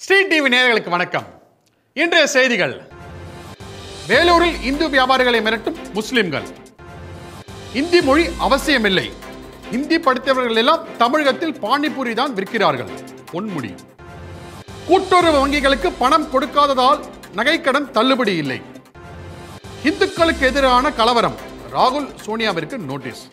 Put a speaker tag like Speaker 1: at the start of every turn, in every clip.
Speaker 1: Sri TV நேயர்களுக்கு வணக்கம் இன்றைய செய்திகள் வேலூரில் இந்து வியாபாரிகளை மிரட்டும் முஸ்லிம்கள் இந்தி மொழி அவசியமில்லை இந்தி படித்தவர்கள் எல்லாம் தமிழகத்தில் பானிபூரி தான் விற்கிறார்கள் பொன்முடி கூட்டுறவு வங்கிகளுக்கு பணம் கொடுக்காததால் நகைக்கடன் தள்ளுபடி இல்லை இந்துக்களுக்கு எதிரான கலவரம் ராகுல் சோனியாவிற்கு நோட்டீஸ்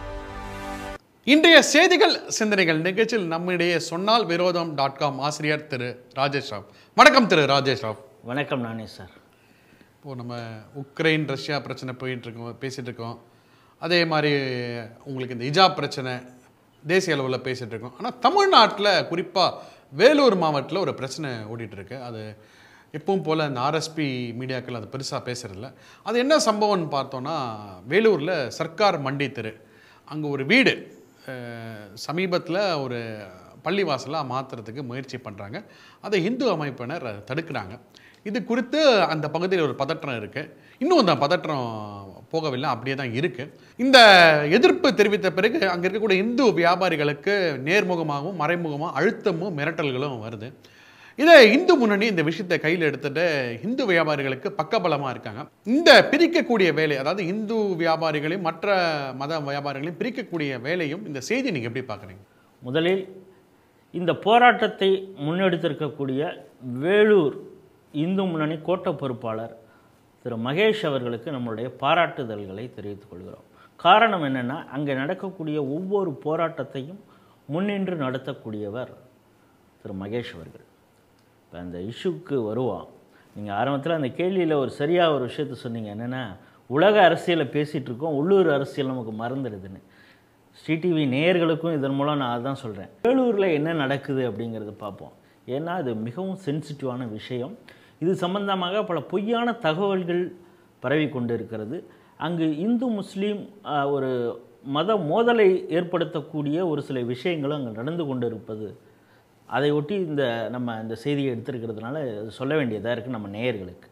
Speaker 1: இன்றைய செய்திகள் சிந்தனைகள் நிகழ்ச்சியில் நம்மிடையே சொன்னால் விரோதம் டாட் காம் ஆசிரியர் திரு ராஜேஷ் ராவ் வணக்கம் திரு ராஜேஷ் ராவ்
Speaker 2: வணக்கம் நானே சார்
Speaker 1: இப்போது நம்ம உக்ரைன் ரஷ்யா பிரச்சனை போயிட்டு இருக்கோம் பேசிகிட்டு இருக்கோம் அதே மாதிரி உங்களுக்கு இந்த இஜாப் பிரச்சனை தேசிய அளவில் பேசிகிட்டு இருக்கோம் ஆனால் தமிழ்நாட்டில் குறிப்பாக வேலூர் மாவட்டத்தில் ஒரு பிரச்சனை ஓடிட்டு இருக்கு அது எப்பவும் போல் இந்த ஆர்எஸ்பி மீடியாக்கள் அது பெருசாக பேசுறதில்ல அது என்ன சம்பவம்னு பார்த்தோன்னா வேலூரில் சர்க்கார் மண்டி தெரு அங்கே ஒரு வீடு சமீபத்தில் ஒரு பள்ளிவாசலாக மாற்றுறதுக்கு முயற்சி பண்ணுறாங்க அதை இந்து அமைப்பினர் தடுக்கிறாங்க இது குறித்து அந்த பகுதியில் ஒரு பதற்றம் இருக்குது இன்னும் அந்த பதற்றம் போகவில்லை அப்படியே தான் இருக்குது இந்த எதிர்ப்பு தெரிவித்த பிறகு அங்கே இருக்கக்கூடிய இந்து வியாபாரிகளுக்கு நேர்முகமாகவும் மறைமுகமாக அழுத்தமும் மிரட்டல்களும் வருது இதை இந்து முன்னணி இந்த விஷயத்தை கையில் எடுத்துட்டு இந்து வியாபாரிகளுக்கு பக்கபலமாக இருக்காங்க இந்த பிரிக்கக்கூடிய வேலை அதாவது இந்து வியாபாரிகளையும் மற்ற மத வியாபாரிகளையும் பிரிக்கக்கூடிய வேலையும் இந்த செய்தி நீங்கள் எப்படி பார்க்குறீங்க
Speaker 2: முதலில் இந்த போராட்டத்தை முன்னெடுத்திருக்கக்கூடிய வேலூர் இந்து முன்னணி கோட்ட பொறுப்பாளர் திரு மகேஷ் அவர்களுக்கு நம்மளுடைய பாராட்டுதல்களை தெரிவித்துக் கொள்கிறோம் காரணம் என்னென்னா அங்கே நடக்கக்கூடிய ஒவ்வொரு போராட்டத்தையும் முன்னின்று நடத்தக்கூடியவர் திரு மகேஷ் அவர்கள் இப்போ அந்த இஷ்யூக்கு வருவோம் நீங்கள் ஆரம்பத்தில் அந்த கேள்வியில் ஒரு சரியாக ஒரு விஷயத்த சொன்னீங்க என்னென்னா உலக அரசியலை பேசிகிட்டு இருக்கோம் உள்ளூர் அரசியல் நமக்கு மறந்துடுதுன்னு ஸ்ரீடிவி நேயர்களுக்கும் இதன் மூலம் நான் அதான் சொல்கிறேன் வேலூரில் என்ன நடக்குது அப்படிங்கிறத பார்ப்போம் ஏன்னா அது மிகவும் சென்சிட்டிவான விஷயம் இது சம்பந்தமாக பல பொய்யான தகவல்கள் பரவி கொண்டு இருக்கிறது அங்கு இந்து முஸ்லீம் ஆஹ், ஒரு மத மோதலை ஏற்படுத்தக்கூடிய ஒரு சில விஷயங்களும் அங்கே நடந்து கொண்டு இருப்பது அதை ஒட்டி இந்த நம்ம இந்த செய்தியை எடுத்திருக்கிறதுனால அது சொல்ல வேண்டியதாக இருக்குது நம்ம நேயர்களுக்கு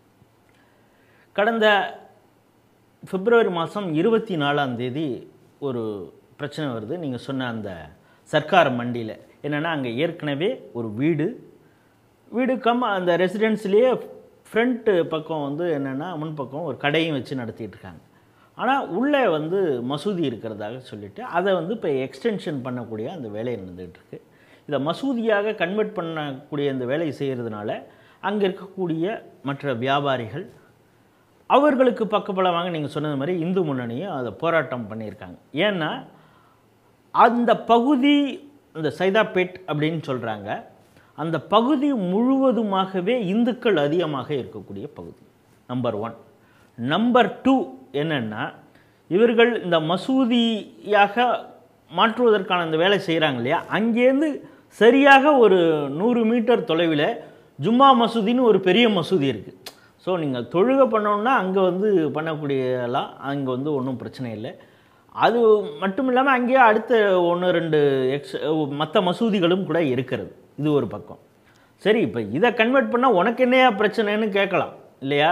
Speaker 2: கடந்த பிப்ரவரி மாதம் இருபத்தி நாலாம் தேதி ஒரு பிரச்சனை வருது நீங்கள் சொன்ன அந்த சர்க்கார் மண்டியில் என்னென்னா அங்கே ஏற்கனவே ஒரு வீடு வீடு கம் அந்த ரெசிடென்ஸ்லேயே ஃப்ரண்ட்டு பக்கம் வந்து என்னென்னா முன்பக்கம் ஒரு கடையும் வச்சு நடத்திட்டு இருக்காங்க ஆனால் உள்ளே வந்து மசூதி இருக்கிறதாக சொல்லிட்டு அதை வந்து இப்போ எக்ஸ்டென்ஷன் பண்ணக்கூடிய அந்த வேலை நடந்துகிட்டு இருக்கு இதை மசூதியாக கன்வெர்ட் பண்ணக்கூடிய இந்த வேலையை செய்கிறதுனால அங்கே இருக்கக்கூடிய மற்ற வியாபாரிகள் அவர்களுக்கு பக்கபலமாக நீங்கள் சொன்னது மாதிரி இந்து முன்னணியும் அதை போராட்டம் பண்ணியிருக்காங்க ஏன்னா அந்த பகுதி இந்த சைதாப்பேட் அப்படின்னு சொல்கிறாங்க அந்த பகுதி முழுவதுமாகவே இந்துக்கள் அதிகமாக இருக்கக்கூடிய பகுதி நம்பர் ஒன் நம்பர் டூ என்னென்னா இவர்கள் இந்த மசூதியாக மாற்றுவதற்கான இந்த வேலை செய்கிறாங்க இல்லையா அங்கேருந்து சரியாக ஒரு நூறு மீட்டர் தொலைவில் ஜும்மா மசூதின்னு ஒரு பெரிய மசூதி இருக்குது ஸோ நீங்கள் தொழுகை பண்ணோன்னா அங்கே வந்து பண்ணக்கூடியலாம் அங்கே வந்து ஒன்றும் பிரச்சனை இல்லை அது மட்டும் இல்லாமல் அங்கேயே அடுத்த ஒன்று ரெண்டு எக்ஸ் மற்ற மசூதிகளும் கூட இருக்கிறது இது ஒரு பக்கம் சரி இப்போ இதை கன்வெர்ட் பண்ணால் உனக்கு என்னையா பிரச்சனைன்னு கேட்கலாம் இல்லையா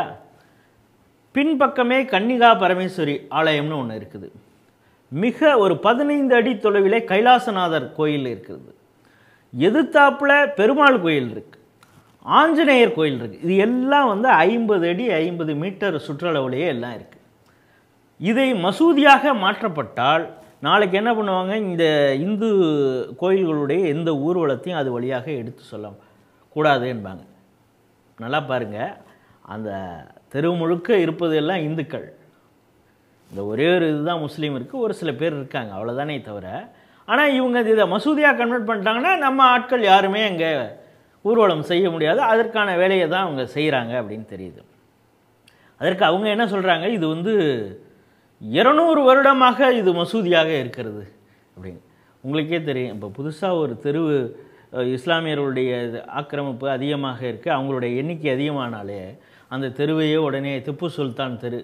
Speaker 2: பின்பக்கமே கன்னிகா பரமேஸ்வரி ஆலயம்னு ஒன்று இருக்குது மிக ஒரு பதினைந்து அடி தொலைவிலே கைலாசநாதர் கோயில் இருக்குது எதிர்த்தாப்புல பெருமாள் கோயில் இருக்கு ஆஞ்சநேயர் கோயில் இருக்கு இது எல்லாம் வந்து ஐம்பது அடி ஐம்பது மீட்டர் சுற்றளவுலேயே எல்லாம் இருக்கு இதை மசூதியாக மாற்றப்பட்டால் நாளைக்கு என்ன பண்ணுவாங்க இந்த இந்து கோயில்களுடைய எந்த ஊர்வலத்தையும் அது வழியாக எடுத்து சொல்ல கூடாது என்பாங்க நல்லா பாருங்க அந்த தெரு முழுக்க இருப்பது எல்லாம் இந்துக்கள் இந்த ஒரே ஒரு இதுதான் முஸ்லீம் இருக்குது ஒரு சில பேர் இருக்காங்க அவ்வளோதானே தவிர ஆனால் இவங்க இதை மசூதியாக கன்வெர்ட் பண்ணிட்டாங்கன்னா நம்ம ஆட்கள் யாருமே அங்கே ஊர்வலம் செய்ய முடியாது அதற்கான வேலையை தான் அவங்க செய்கிறாங்க அப்படின்னு தெரியுது அதற்கு அவங்க என்ன சொல்கிறாங்க இது வந்து இருநூறு வருடமாக இது மசூதியாக இருக்கிறது அப்படின்னு உங்களுக்கே தெரியும் இப்போ புதுசாக ஒரு தெருவு அஹ், இஸ்லாமியர்களுடைய இது ஆக்கிரமிப்பு அதிகமாக இருக்குது அவங்களுடைய எண்ணிக்கை அதிகமானாலே அந்த தெருவையே உடனே திப்பு சுல்தான் தெரு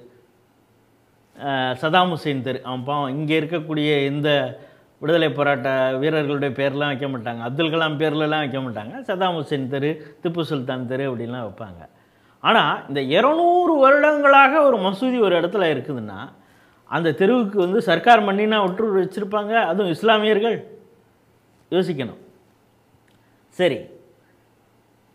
Speaker 2: அஹ், சதாம் ஹுசேன் தெரு அவன் பாவம் இங்கே இருக்கக்கூடிய இந்த விடுதலை போராட்ட வீரர்களுடைய பேர்லாம் வைக்க மாட்டாங்க அப்துல் கலாம் பேர்லலாம் வைக்க மாட்டாங்க சதாம் ஹுசேன் தெரு திப்பு சுல்தான் தெரு அப்படின்லாம் வைப்பாங்க ஆனால் இந்த இரநூறு வருடங்களாக ஒரு மசூதி ஒரு இடத்துல இருக்குதுன்னா அந்த தெருவுக்கு வந்து சர்க்கார் மண்ணினா விட்டு வச்சுருப்பாங்க அதுவும் இஸ்லாமியர்கள் யோசிக்கணும் சரி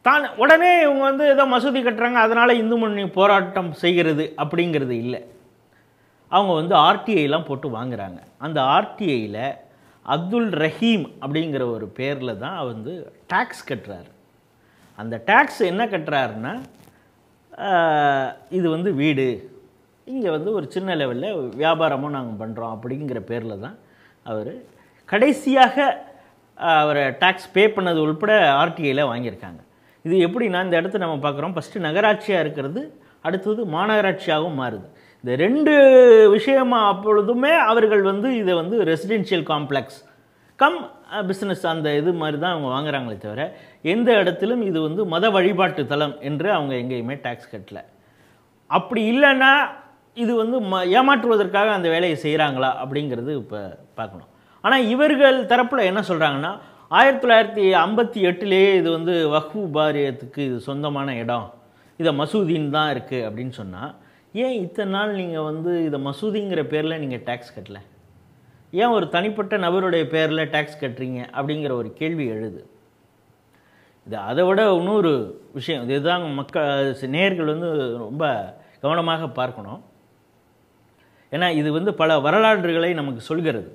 Speaker 2: தான் உடனே இவங்க வந்து ஏதோ மசூதி கட்டுறாங்க அதனால் இந்து முன்னணி போராட்டம் செய்கிறது அப்படிங்கிறது இல்லை அவங்க வந்து ஆர்டிஐலாம் போட்டு வாங்குறாங்க அந்த ஆர்டிஐயில் அப்துல் ரஹீம் அப்படிங்கிற ஒரு பேரில் தான் வந்து டேக்ஸ் கட்டுறாரு அந்த டேக்ஸ் என்ன கட்டுறாருன்னா ஆஹ், இது வந்து வீடு இங்கே வந்து ஒரு சின்ன லெவலில் வியாபாரமும் நாங்கள் பண்ணுறோம் அப்படிங்கிற பேரில் தான் அவர் கடைசியாக ஆஹ், அவரை டேக்ஸ் பே பண்ணது உள்பட ஆர்டிஐயில் வாங்கியிருக்காங்க இது எப்படின்னா இந்த இடத்த நம்ம பார்க்குறோம் ஃபஸ்ட்டு நகராட்சியாக இருக்கிறது அடுத்தது மாநகராட்சியாகவும் மாறுது இந்த ரெண்டு விஷயமா அப்பொழுதுமே அவர்கள் வந்து இதை வந்து ரெசிடென்ஷியல் காம்ப்ளெக்ஸ் கம் பிஸ்னஸ் அந்த இது மாதிரி தான் அவங்க வாங்குறாங்களே தவிர எந்த இடத்திலும் இது வந்து மத வழிபாட்டு தலம் என்று அவங்க எங்கேயுமே டேக்ஸ் கட்டல அப்படி இல்லைன்னா இது வந்து ம ஏமாற்றுவதற்காக அந்த வேலையை செய்கிறாங்களா அப்படிங்கிறது இப்போ பார்க்கணும் ஆனால் இவர்கள் தரப்பில் என்ன சொல்கிறாங்கன்னா ஆயிரத்தி தொள்ளாயிரத்தி ஐம்பத்தி எட்டுலேயே இது வந்து வக்ஃபு பாரியத்துக்கு இது சொந்தமான இடம் இதை மசூதின்னு தான் இருக்குது அப்படின்னு சொன்னால் ஏன் இத்தனை நாள் நீங்கள் வந்து இதை மசூதிங்கிற பேரில் நீங்கள் டேக்ஸ் கட்டல ஏன் ஒரு தனிப்பட்ட நபருடைய பேரில் டேக்ஸ் கட்டுறீங்க அப்படிங்கிற ஒரு கேள்வி எழுது இது அதை விட இன்னொரு விஷயம் இதுதான் மக்கள் நேயர்கள் வந்து ரொம்ப கவனமாக பார்க்கணும் ஏன்னா இது வந்து பல வரலாறுகளை நமக்கு சொல்கிறது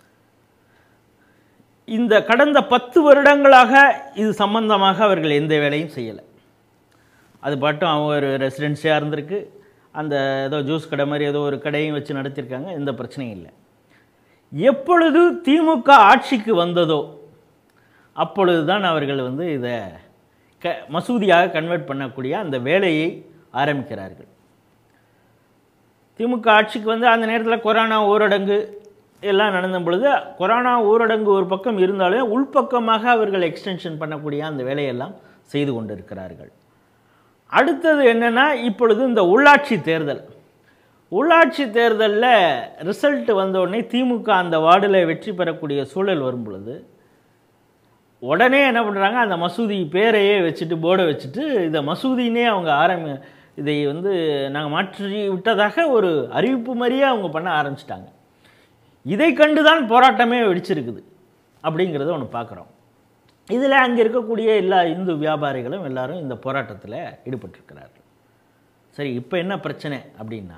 Speaker 2: இந்த கடந்த பத்து வருடங்களாக இது சம்பந்தமாக அவர்கள் எந்த வேலையும் செய்யலை அது பாட்டும் அவங்க ஒரு ரெசிடென்சியாக இருந்திருக்கு அந்த ஏதோ ஜூஸ் கடை மாதிரி ஏதோ ஒரு கடையும் வச்சு நடத்தியிருக்காங்க எந்த பிரச்சனையும் இல்லை எப்பொழுது திமுக ஆட்சிக்கு வந்ததோ அப்பொழுது தான் அவர்கள் வந்து இதை க மசூதியாக கன்வெர்ட் பண்ணக்கூடிய அந்த வேலையை ஆரம்பிக்கிறார்கள் திமுக ஆட்சிக்கு வந்து அந்த நேரத்தில் கொரோனா ஊரடங்கு எல்லாம் நடந்த பொழுது கொரோனா ஊரடங்கு ஒரு பக்கம் இருந்தாலும் உள்பக்கமாக அவர்கள் எக்ஸ்டென்ஷன் பண்ணக்கூடிய அந்த வேலையெல்லாம் செய்து கொண்டிருக்கிறார்கள் அடுத்தது என்னென்னா இப்பொழுது இந்த உள்ளாட்சி தேர்தல் உள்ளாட்சி தேர்தலில் ரிசல்ட் வந்த உடனே திமுக அந்த வார்டில் வெற்றி பெறக்கூடிய சூழல் வரும் பொழுது உடனே என்ன பண்ணுறாங்க அந்த மசூதி பேரையே வச்சுட்டு போர்டை வச்சுட்டு இதை மசூதினே அவங்க ஆரம்பி இதை வந்து நாங்கள் மாற்றி விட்டதாக ஒரு அறிவிப்பு மாதிரியே அவங்க பண்ண ஆரம்பிச்சிட்டாங்க இதை கண்டு தான் போராட்டமே வெடிச்சிருக்குது அப்படிங்கிறத ஒன்று பார்க்குறோம் இதில் அங்கே இருக்கக்கூடிய எல்லா இந்து வியாபாரிகளும் எல்லாரும் இந்த போராட்டத்தில் ஈடுபட்டிருக்கிறார்கள் சரி இப்போ என்ன பிரச்சனை அப்படின்னா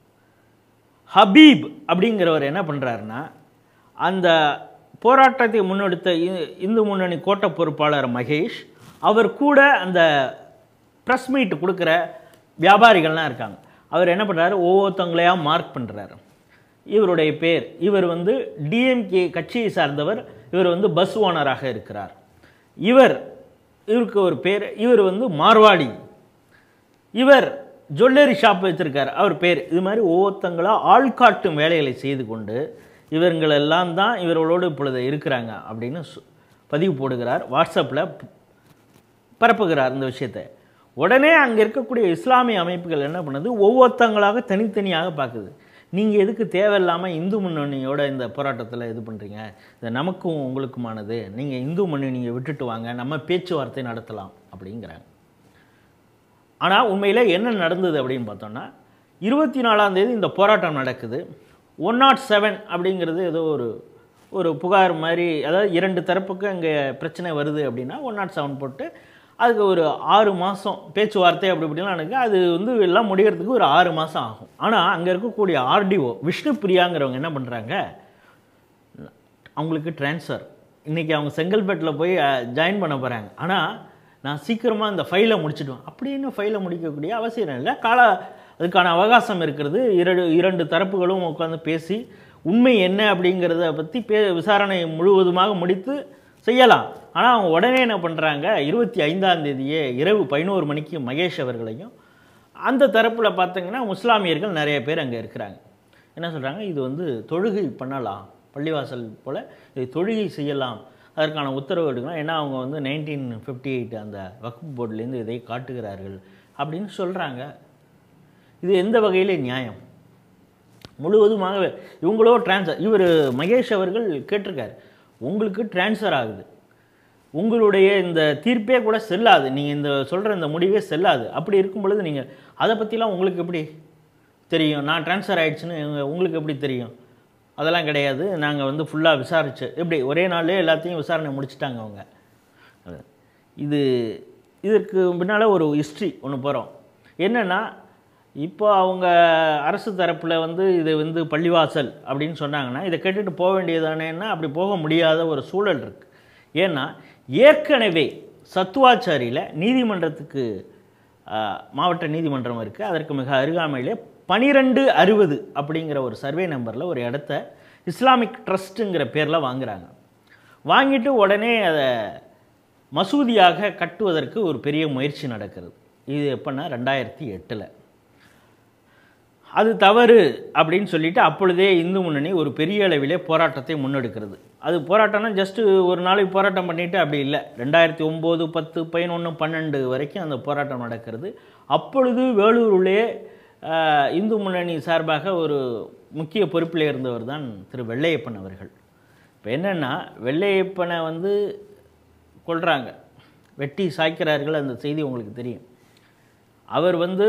Speaker 2: ஹபீப் அப்படிங்கிறவர் என்ன பண்ணுறாருன்னா அந்த போராட்டத்தை முன்னெடுத்த இ- இந்து முன்னணி கோட்ட பொறுப்பாளர் மகேஷ் அவர் கூட அந்த ப்ரெஸ் மீட் கொடுக்குற வியாபாரிகள்லாம் இருக்காங்க அவர் என்ன பண்ணுறாரு ஒவ்வொருத்தவங்களையா மார்க் பண்ணுறாரு இவருடைய பேர் இவர் வந்து டிஎம்கே கட்சியை சார்ந்தவர் இவர் வந்து பஸ் ஓனராக இருக்கிறார் இவர் இவருக்கு ஒரு பேர் இவர் வந்து மார்வாடி இவர் ஜுவல்லரி ஷாப் வச்சிருக்கார் அவர் பேர் இது மாதிரி ஒவ்வொருத்தங்களா ஆள்காட்டும் வேலைகளை செய்து கொண்டு இவங்களெல்லாம் தான் இவர்களோடு இப்பொழுது இருக்கிறாங்க அப்படின்னு சு- பதிவு போடுகிறார் வாட்ஸ்அப்பில் பரப்புகிறார் இந்த விஷயத்தை உடனே அங்கே இருக்கக்கூடிய இஸ்லாமிய அமைப்புகள் என்ன பண்ணுது ஒவ்வொருத்தங்களாக தனித்தனியாக பார்க்குது நீங்கள் எதுக்கு தேவையில்லாமல் இந்து முன்னணியோட இந்த போராட்டத்தில் இது பண்ணுறீங்க இது நமக்கும் உங்களுக்குமானது நீங்கள் இந்து முன்னணியை விட்டுட்டு வாங்க நம்ம பேச்சுவார்த்தை நடத்தலாம் அப்படிங்கிறாங்க ஆனால் உண்மையில் என்ன நடந்தது அப்படின்னு பார்த்தோம்னா இருபத்தி நாலாம் தேதி இந்த போராட்டம் நடக்குது ஒன் நாட் செவன் அப்படிங்கிறது ஏதோ ஒரு ஒரு புகார் மாதிரி அதாவது இரண்டு தரப்புக்கு அங்கே பிரச்சனை வருது அப்படின்னா ஒன் நாட் செவன் போட்டு அதுக்கு ஒரு ஆறு மாதம் பேச்சுவார்த்தை அப்படி இப்படிலாம் நடக்கு அது வந்து எல்லாம் முடிகிறதுக்கு ஒரு ஆறு மாதம் ஆகும் ஆனால் அங்கே இருக்கக்கூடிய ஆர்டிஓ விஷ்ணு பிரியாங்கிறவங்க என்ன பண்ணுறாங்க அவங்களுக்கு ட்ரான்ஸ்ஃபர் இன்றைக்கி அவங்க செங்கல்பேட்டில் போய் ஜாயின் பண்ண போகிறாங்க ஆனால் நான் சீக்கிரமாக இந்த ஃபைலை முடிச்சிடுவேன் அப்படின்னு ஃபைலை முடிக்கக்கூடிய அவசியம் இல்லை கால அதுக்கான அவகாசம் இருக்கிறது இரண்டு இரண்டு தரப்புகளும் உட்காந்து பேசி உண்மை என்ன அப்படிங்கிறத பற்றி பே விசாரணை முழுவதுமாக முடித்து செய்யலாம் ஆனால் அவங்க உடனே என்ன பண்ணுறாங்க இருபத்தி ஐந்தாம் தேதியே இரவு பதினோரு மணிக்கு மகேஷ் அவர்களையும் அந்த தரப்பில் பார்த்தீங்கன்னா முஸ்லாமியர்கள் நிறைய பேர் அங்கே இருக்கிறாங்க என்ன சொல்கிறாங்க இது வந்து தொழுகை பண்ணலாம் பள்ளிவாசல் போல் இது தொழுகை செய்யலாம் அதற்கான உத்தரவு எடுக்கலாம் ஏன்னா அவங்க வந்து நைன்டீன் ஃபிஃப்டி எயிட் அந்த வக்ஃப் போர்ட்லேருந்து இதை காட்டுகிறார்கள் அப்படின்னு சொல்கிறாங்க இது எந்த வகையில் நியாயம் முழுவதுமாக இவங்களோ ட்ரான்ஸ்ஃபர் இவர் மகேஷ் அவர்கள் கேட்டிருக்காரு உங்களுக்கு ட்ரான்ஸ்ஃபர் ஆகுது உங்களுடைய இந்த தீர்ப்பே கூட செல்லாது நீங்கள் இந்த சொல்கிற இந்த முடிவே செல்லாது அப்படி இருக்கும் பொழுது நீங்கள் அதை பற்றிலாம் உங்களுக்கு எப்படி தெரியும் நான் ட்ரான்ஸ்ஃபர் ஆயிடுச்சுன்னு எங்க- உங்களுக்கு எப்படி தெரியும் அதெல்லாம் கிடையாது நாங்கள் வந்து ஃபுல்லாக விசாரிச்சு எப்படி ஒரே நாள்லேயே எல்லாத்தையும் விசாரணை முடிச்சிட்டாங்க அவங்க அது. இது இதற்கு பின்னால் ஒரு ஹிஸ்ட்ரி ஒன்று போகிறோம் என்னென்னா இப்போ அவங்க அரசு தரப்பில் வந்து இது வந்து பள்ளிவாசல் அப்படின்னு சொன்னாங்கன்னா இதை கேட்டுட்டு போக வேண்டியதானேன்னா அப்படி போக முடியாத ஒரு சூழல் இருக்குது ஏன்னா ஏற்கனவே சத்துவாச்சாரியில் நீதிமன்றத்துக்கு ஆஹ், மாவட்ட நீதிமன்றம் இருக்குது அதற்கு மிக அருகாமையிலே பனிரெண்டு அறுபது அப்படிங்கிற ஒரு சர்வே நம்பரில் ஒரு இடத்த இஸ்லாமிக் ட்ரஸ்ட்டுங்கிற பேரில் வாங்குறாங்க வாங்கிட்டு உடனே அதை மசூதியாக கட்டுவதற்கு ஒரு பெரிய முயற்சி நடக்கிறது இது எப்போன்னா ரெண்டாயிரத்தி எட்டில் அது தவறு அப்படின்னு சொல்லிட்டு அப்பொழுதே இந்து முன்னணி ஒரு பெரிய அளவிலே போராட்டத்தை முன்னெடுக்கிறது அது போராட்டம்னா ஜஸ்ட்டு ஒரு நாளைக்கு போராட்டம் பண்ணிட்டு அப்படி இல்லை ரெண்டாயிரத்தி ஒம்பது பத்து பதினொன்று பன்னெண்டு வரைக்கும் அந்த போராட்டம் நடக்கிறது அப்பொழுது வேலூரிலே ஆஹ், இந்து முன்னணி சார்பாக ஒரு முக்கிய பொறுப்பில் இருந்தவர் தான் திரு வெள்ளையப்பன் அவர்கள் இப்போ என்னென்னா வெள்ளையப்பனை வந்து கொல்றாங்க வெட்டி சாய்க்கிறார்கள் அந்த செய்தி உங்களுக்கு தெரியும் அவர் வந்து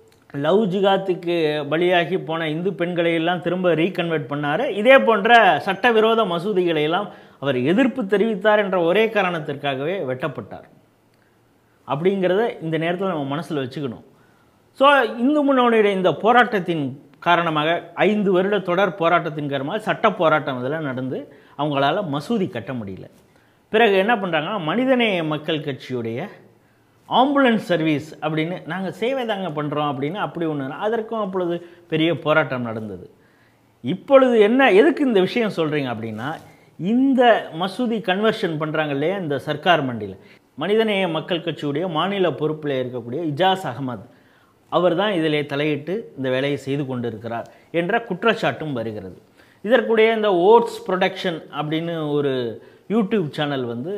Speaker 2: லவ் ஜிகாத்துக்கு பலியாகி போன இந்து பெண்களை எல்லாம் திரும்ப ரீகன்வெர்ட் பண்ணார் இதே போன்ற சட்டவிரோத மசூதிகளை எல்லாம் அவர் எதிர்ப்பு தெரிவித்தார் என்ற ஒரே காரணத்திற்காகவே வெட்டப்பட்டார் அப்படிங்கிறத இந்த நேரத்தில் நம்ம மனசில் வச்சுக்கணும் ஸோ இந்து முன்னோடியுடைய இந்த போராட்டத்தின் காரணமாக ஐந்து வருட தொடர் போராட்டத்தின் காரணமாக சட்ட போராட்டம் இதெல்லாம் நடந்து அவங்களால மசூதி கட்ட முடியல பிறகு என்ன பண்ணுறாங்கன்னா மனிதநேய மக்கள் கட்சியுடைய ஆம்புலன்ஸ் சர்வீஸ் அப்படின்னு நாங்கள் சேவை தாங்க பண்ணுறோம் அப்படின்னு அப்படி ஒன்று அதற்கும் அப்பொழுது பெரிய போராட்டம் நடந்தது இப்பொழுது என்ன எதுக்கு இந்த விஷயம் சொல்கிறீங்க அப்படின்னா இந்த மசூதி கன்வர்ஷன் பண்ணுறாங்க இல்லையா இந்த சர்க்கார் மண்டியில் மனிதநேய மக்கள் கட்சியுடைய மாநில பொறுப்பில் இருக்கக்கூடிய இஜாஸ் அகமது அவர் தான் இதிலே தலையிட்டு இந்த வேலையை செய்து கொண்டிருக்கிறார் என்ற குற்றச்சாட்டும் வருகிறது இதற்குடைய இந்த ஓட்ஸ் ப்ரொடக்ஷன் அப்படின்னு ஒரு யூடியூப் சேனல் வந்து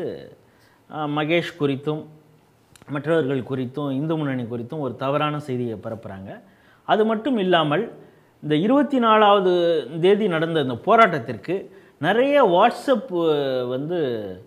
Speaker 2: அஹ், மகேஷ் குறித்தும் மற்றவர்கள் குறித்தும் இந்து முன்னணி குறித்தும் ஒரு தவறான செய்தியை பரப்புகிறாங்க அது மட்டும் இல்லாமல் இந்த இருபத்தி நாலாவது தேதி நடந்த இந்த போராட்டத்திற்கு நிறைய வாட்ஸ்அப் அஹ், வந்து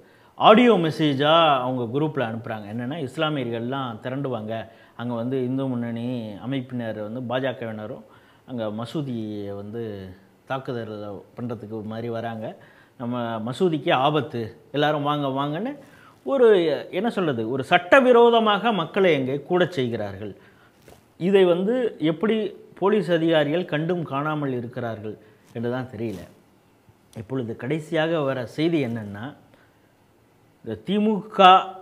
Speaker 2: ஆடியோ மெசேஜாக அவங்க குரூப்பில் அனுப்புகிறாங்க என்னென்னா இஸ்லாமியர்கள்லாம் திரண்டுவாங்க அங்கே வந்து இந்து முன்னணி அமைப்பினர் வந்து பாஜகவினரும் அங்கே மசூதியை வந்து தாக்குதல் பண்ணுறதுக்கு மாதிரி வராங்க நம்ம மசூதிக்கு ஆபத்து எல்லாரும் வாங்க வாங்கன்னு ஒரு என்ன சொல்றது ஒரு சட்டவிரோதமாக மக்களை எங்கே கூட செய்கிறார்கள் இதை வந்து எப்படி போலீஸ் அதிகாரிகள் கண்டும் காணாமல் இருக்கிறார்கள் என்று தான் தெரியல இப்பொழுது கடைசியாக வர செய்தி என்னன்னா இந்த திமுக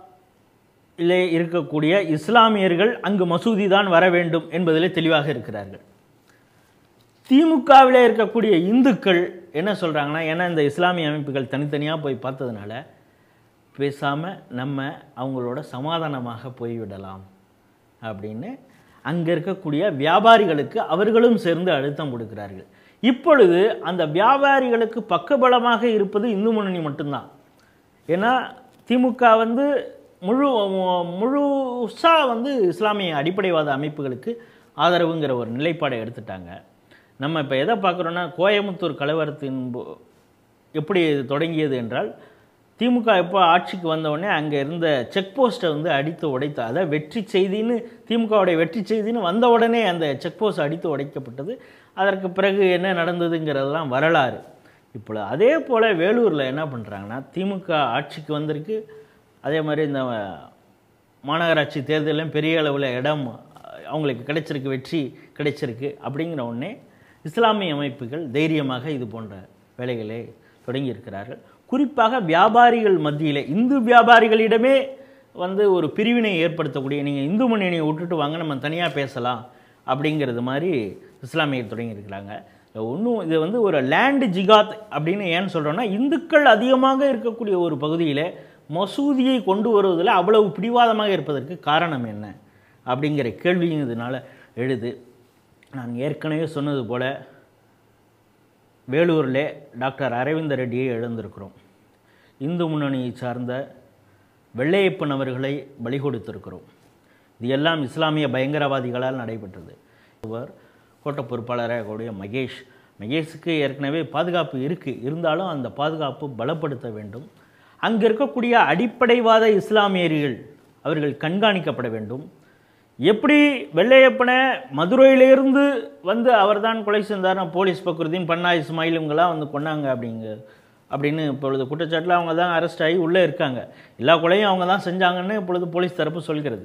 Speaker 2: லே இருக்கக்கூடிய இஸ்லாமியர்கள் அங்கு மசூதி தான் வர வேண்டும் என்பதிலே தெளிவாக இருக்கிறார்கள் திமுகவில் இருக்கக்கூடிய இந்துக்கள் என்ன சொல்கிறாங்கன்னா ஏன்னா இந்த இஸ்லாமிய அமைப்புகள் தனித்தனியாக போய் பார்த்ததுனால பேசாமல் நம்ம அவங்களோட சமாதானமாக போய்விடலாம் அப்படின்னு அங்கே இருக்கக்கூடிய வியாபாரிகளுக்கு அவர்களும் சேர்ந்து அழுத்தம் கொடுக்கிறார்கள் இப்பொழுது அந்த வியாபாரிகளுக்கு பக்கபலமாக இருப்பது இந்து முன்னணி மட்டும்தான் ஏன்னா திமுக வந்து முழு முழுசாக வந்து இஸ்லாமிய அடிப்படைவாத அமைப்புகளுக்கு ஆதரவுங்கிற ஒரு நிலைப்பாடை எடுத்துட்டாங்க நம்ம இப்போ எதை பார்க்குறோன்னா கோயம்புத்தூர் கலவரத்தின் போ- எப்படி இது தொடங்கியது என்றால் திமுக எப்போ ஆட்சிக்கு வந்த உடனே அங்கே இருந்த செக் போஸ்ட்டை வந்து அடித்து உடைத்த அதை வெற்றி செய்தின்னு திமுகவுடைய வெற்றி செய்தின்னு வந்த உடனே அந்த செக் போஸ்ட் அடித்து உடைக்கப்பட்டது அதற்கு பிறகு என்ன நடந்ததுங்கிறதெல்லாம் வரலாறு இப்போ அதே போல் வேலூரில் என்ன பண்ணுறாங்கன்னா திமுக ஆட்சிக்கு வந்திருக்கு அதே மாதிரி இந்த மாநகராட்சி தேர்தலும் பெரிய அளவில் இடம் அவங்களுக்கு கிடைச்சிருக்கு வெற்றி கிடைச்சிருக்கு அப்படிங்கிற உடனே இஸ்லாமிய அமைப்புகள் தைரியமாக இது போன்ற வேலைகளை தொடங்கியிருக்கிறார்கள் குறிப்பாக வியாபாரிகள் மத்தியில் இந்து வியாபாரிகளிடமே வந்து ஒரு பிரிவினை ஏற்படுத்தக்கூடிய நீங்கள் இந்து முன்னணியை விட்டுட்டு வாங்க நம்ம தனியாக பேசலாம் அப்படிங்கிறது மாதிரி இஸ்லாமியர் தொடங்கியிருக்கிறாங்க ஒன்றும் இது வந்து ஒரு லேண்ட் ஜிகாத் அப்படின்னு ஏன்னு சொல்கிறோன்னா இந்துக்கள் அதிகமாக இருக்கக்கூடிய ஒரு பகுதியில் மசூதியை கொண்டு வருவதில் அவ்வளவு பிடிவாதமாக இருப்பதற்கு காரணம் என்ன அப்படிங்கிற கேள்வியும் இதனால் எழுது நான் ஏற்கனவே சொன்னது போல வேலூரில் டாக்டர் அரவிந்த ரெட்டியை எழுந்திருக்கிறோம் இந்து முன்னணியை சார்ந்த வெள்ளையப்பன் அவர்களை பலி கொடுத்திருக்கிறோம் இது எல்லாம் இஸ்லாமிய பயங்கரவாதிகளால் நடைபெற்றது அவர் கோட்ட பொறுப்பாளராக கூடிய மகேஷ் மகேஷுக்கு ஏற்கனவே பாதுகாப்பு இருக்குது இருந்தாலும் அந்த பாதுகாப்பு பலப்படுத்த வேண்டும் அங்கே இருக்கக்கூடிய அடிப்படைவாத இஸ்லாமியர்கள் அவர்கள் கண்காணிக்கப்பட வேண்டும் எப்படி வெள்ளையப்பனை மதுரையிலிருந்து வந்து அவர்தான் கொலை செஞ்சார் போலீஸ் பக்ருதீன் பன்னா இஸ்மாயில் இவங்கெல்லாம் வந்து கொண்டாங்க அப்படிங்க அப்படின்னு இப்பொழுது குற்றச்சாட்டில் அவங்க தான் அரெஸ்ட் ஆகி உள்ளே இருக்காங்க எல்லா கொலையும் அவங்க தான் செஞ்சாங்கன்னு இப்பொழுது போலீஸ் தரப்பு சொல்கிறது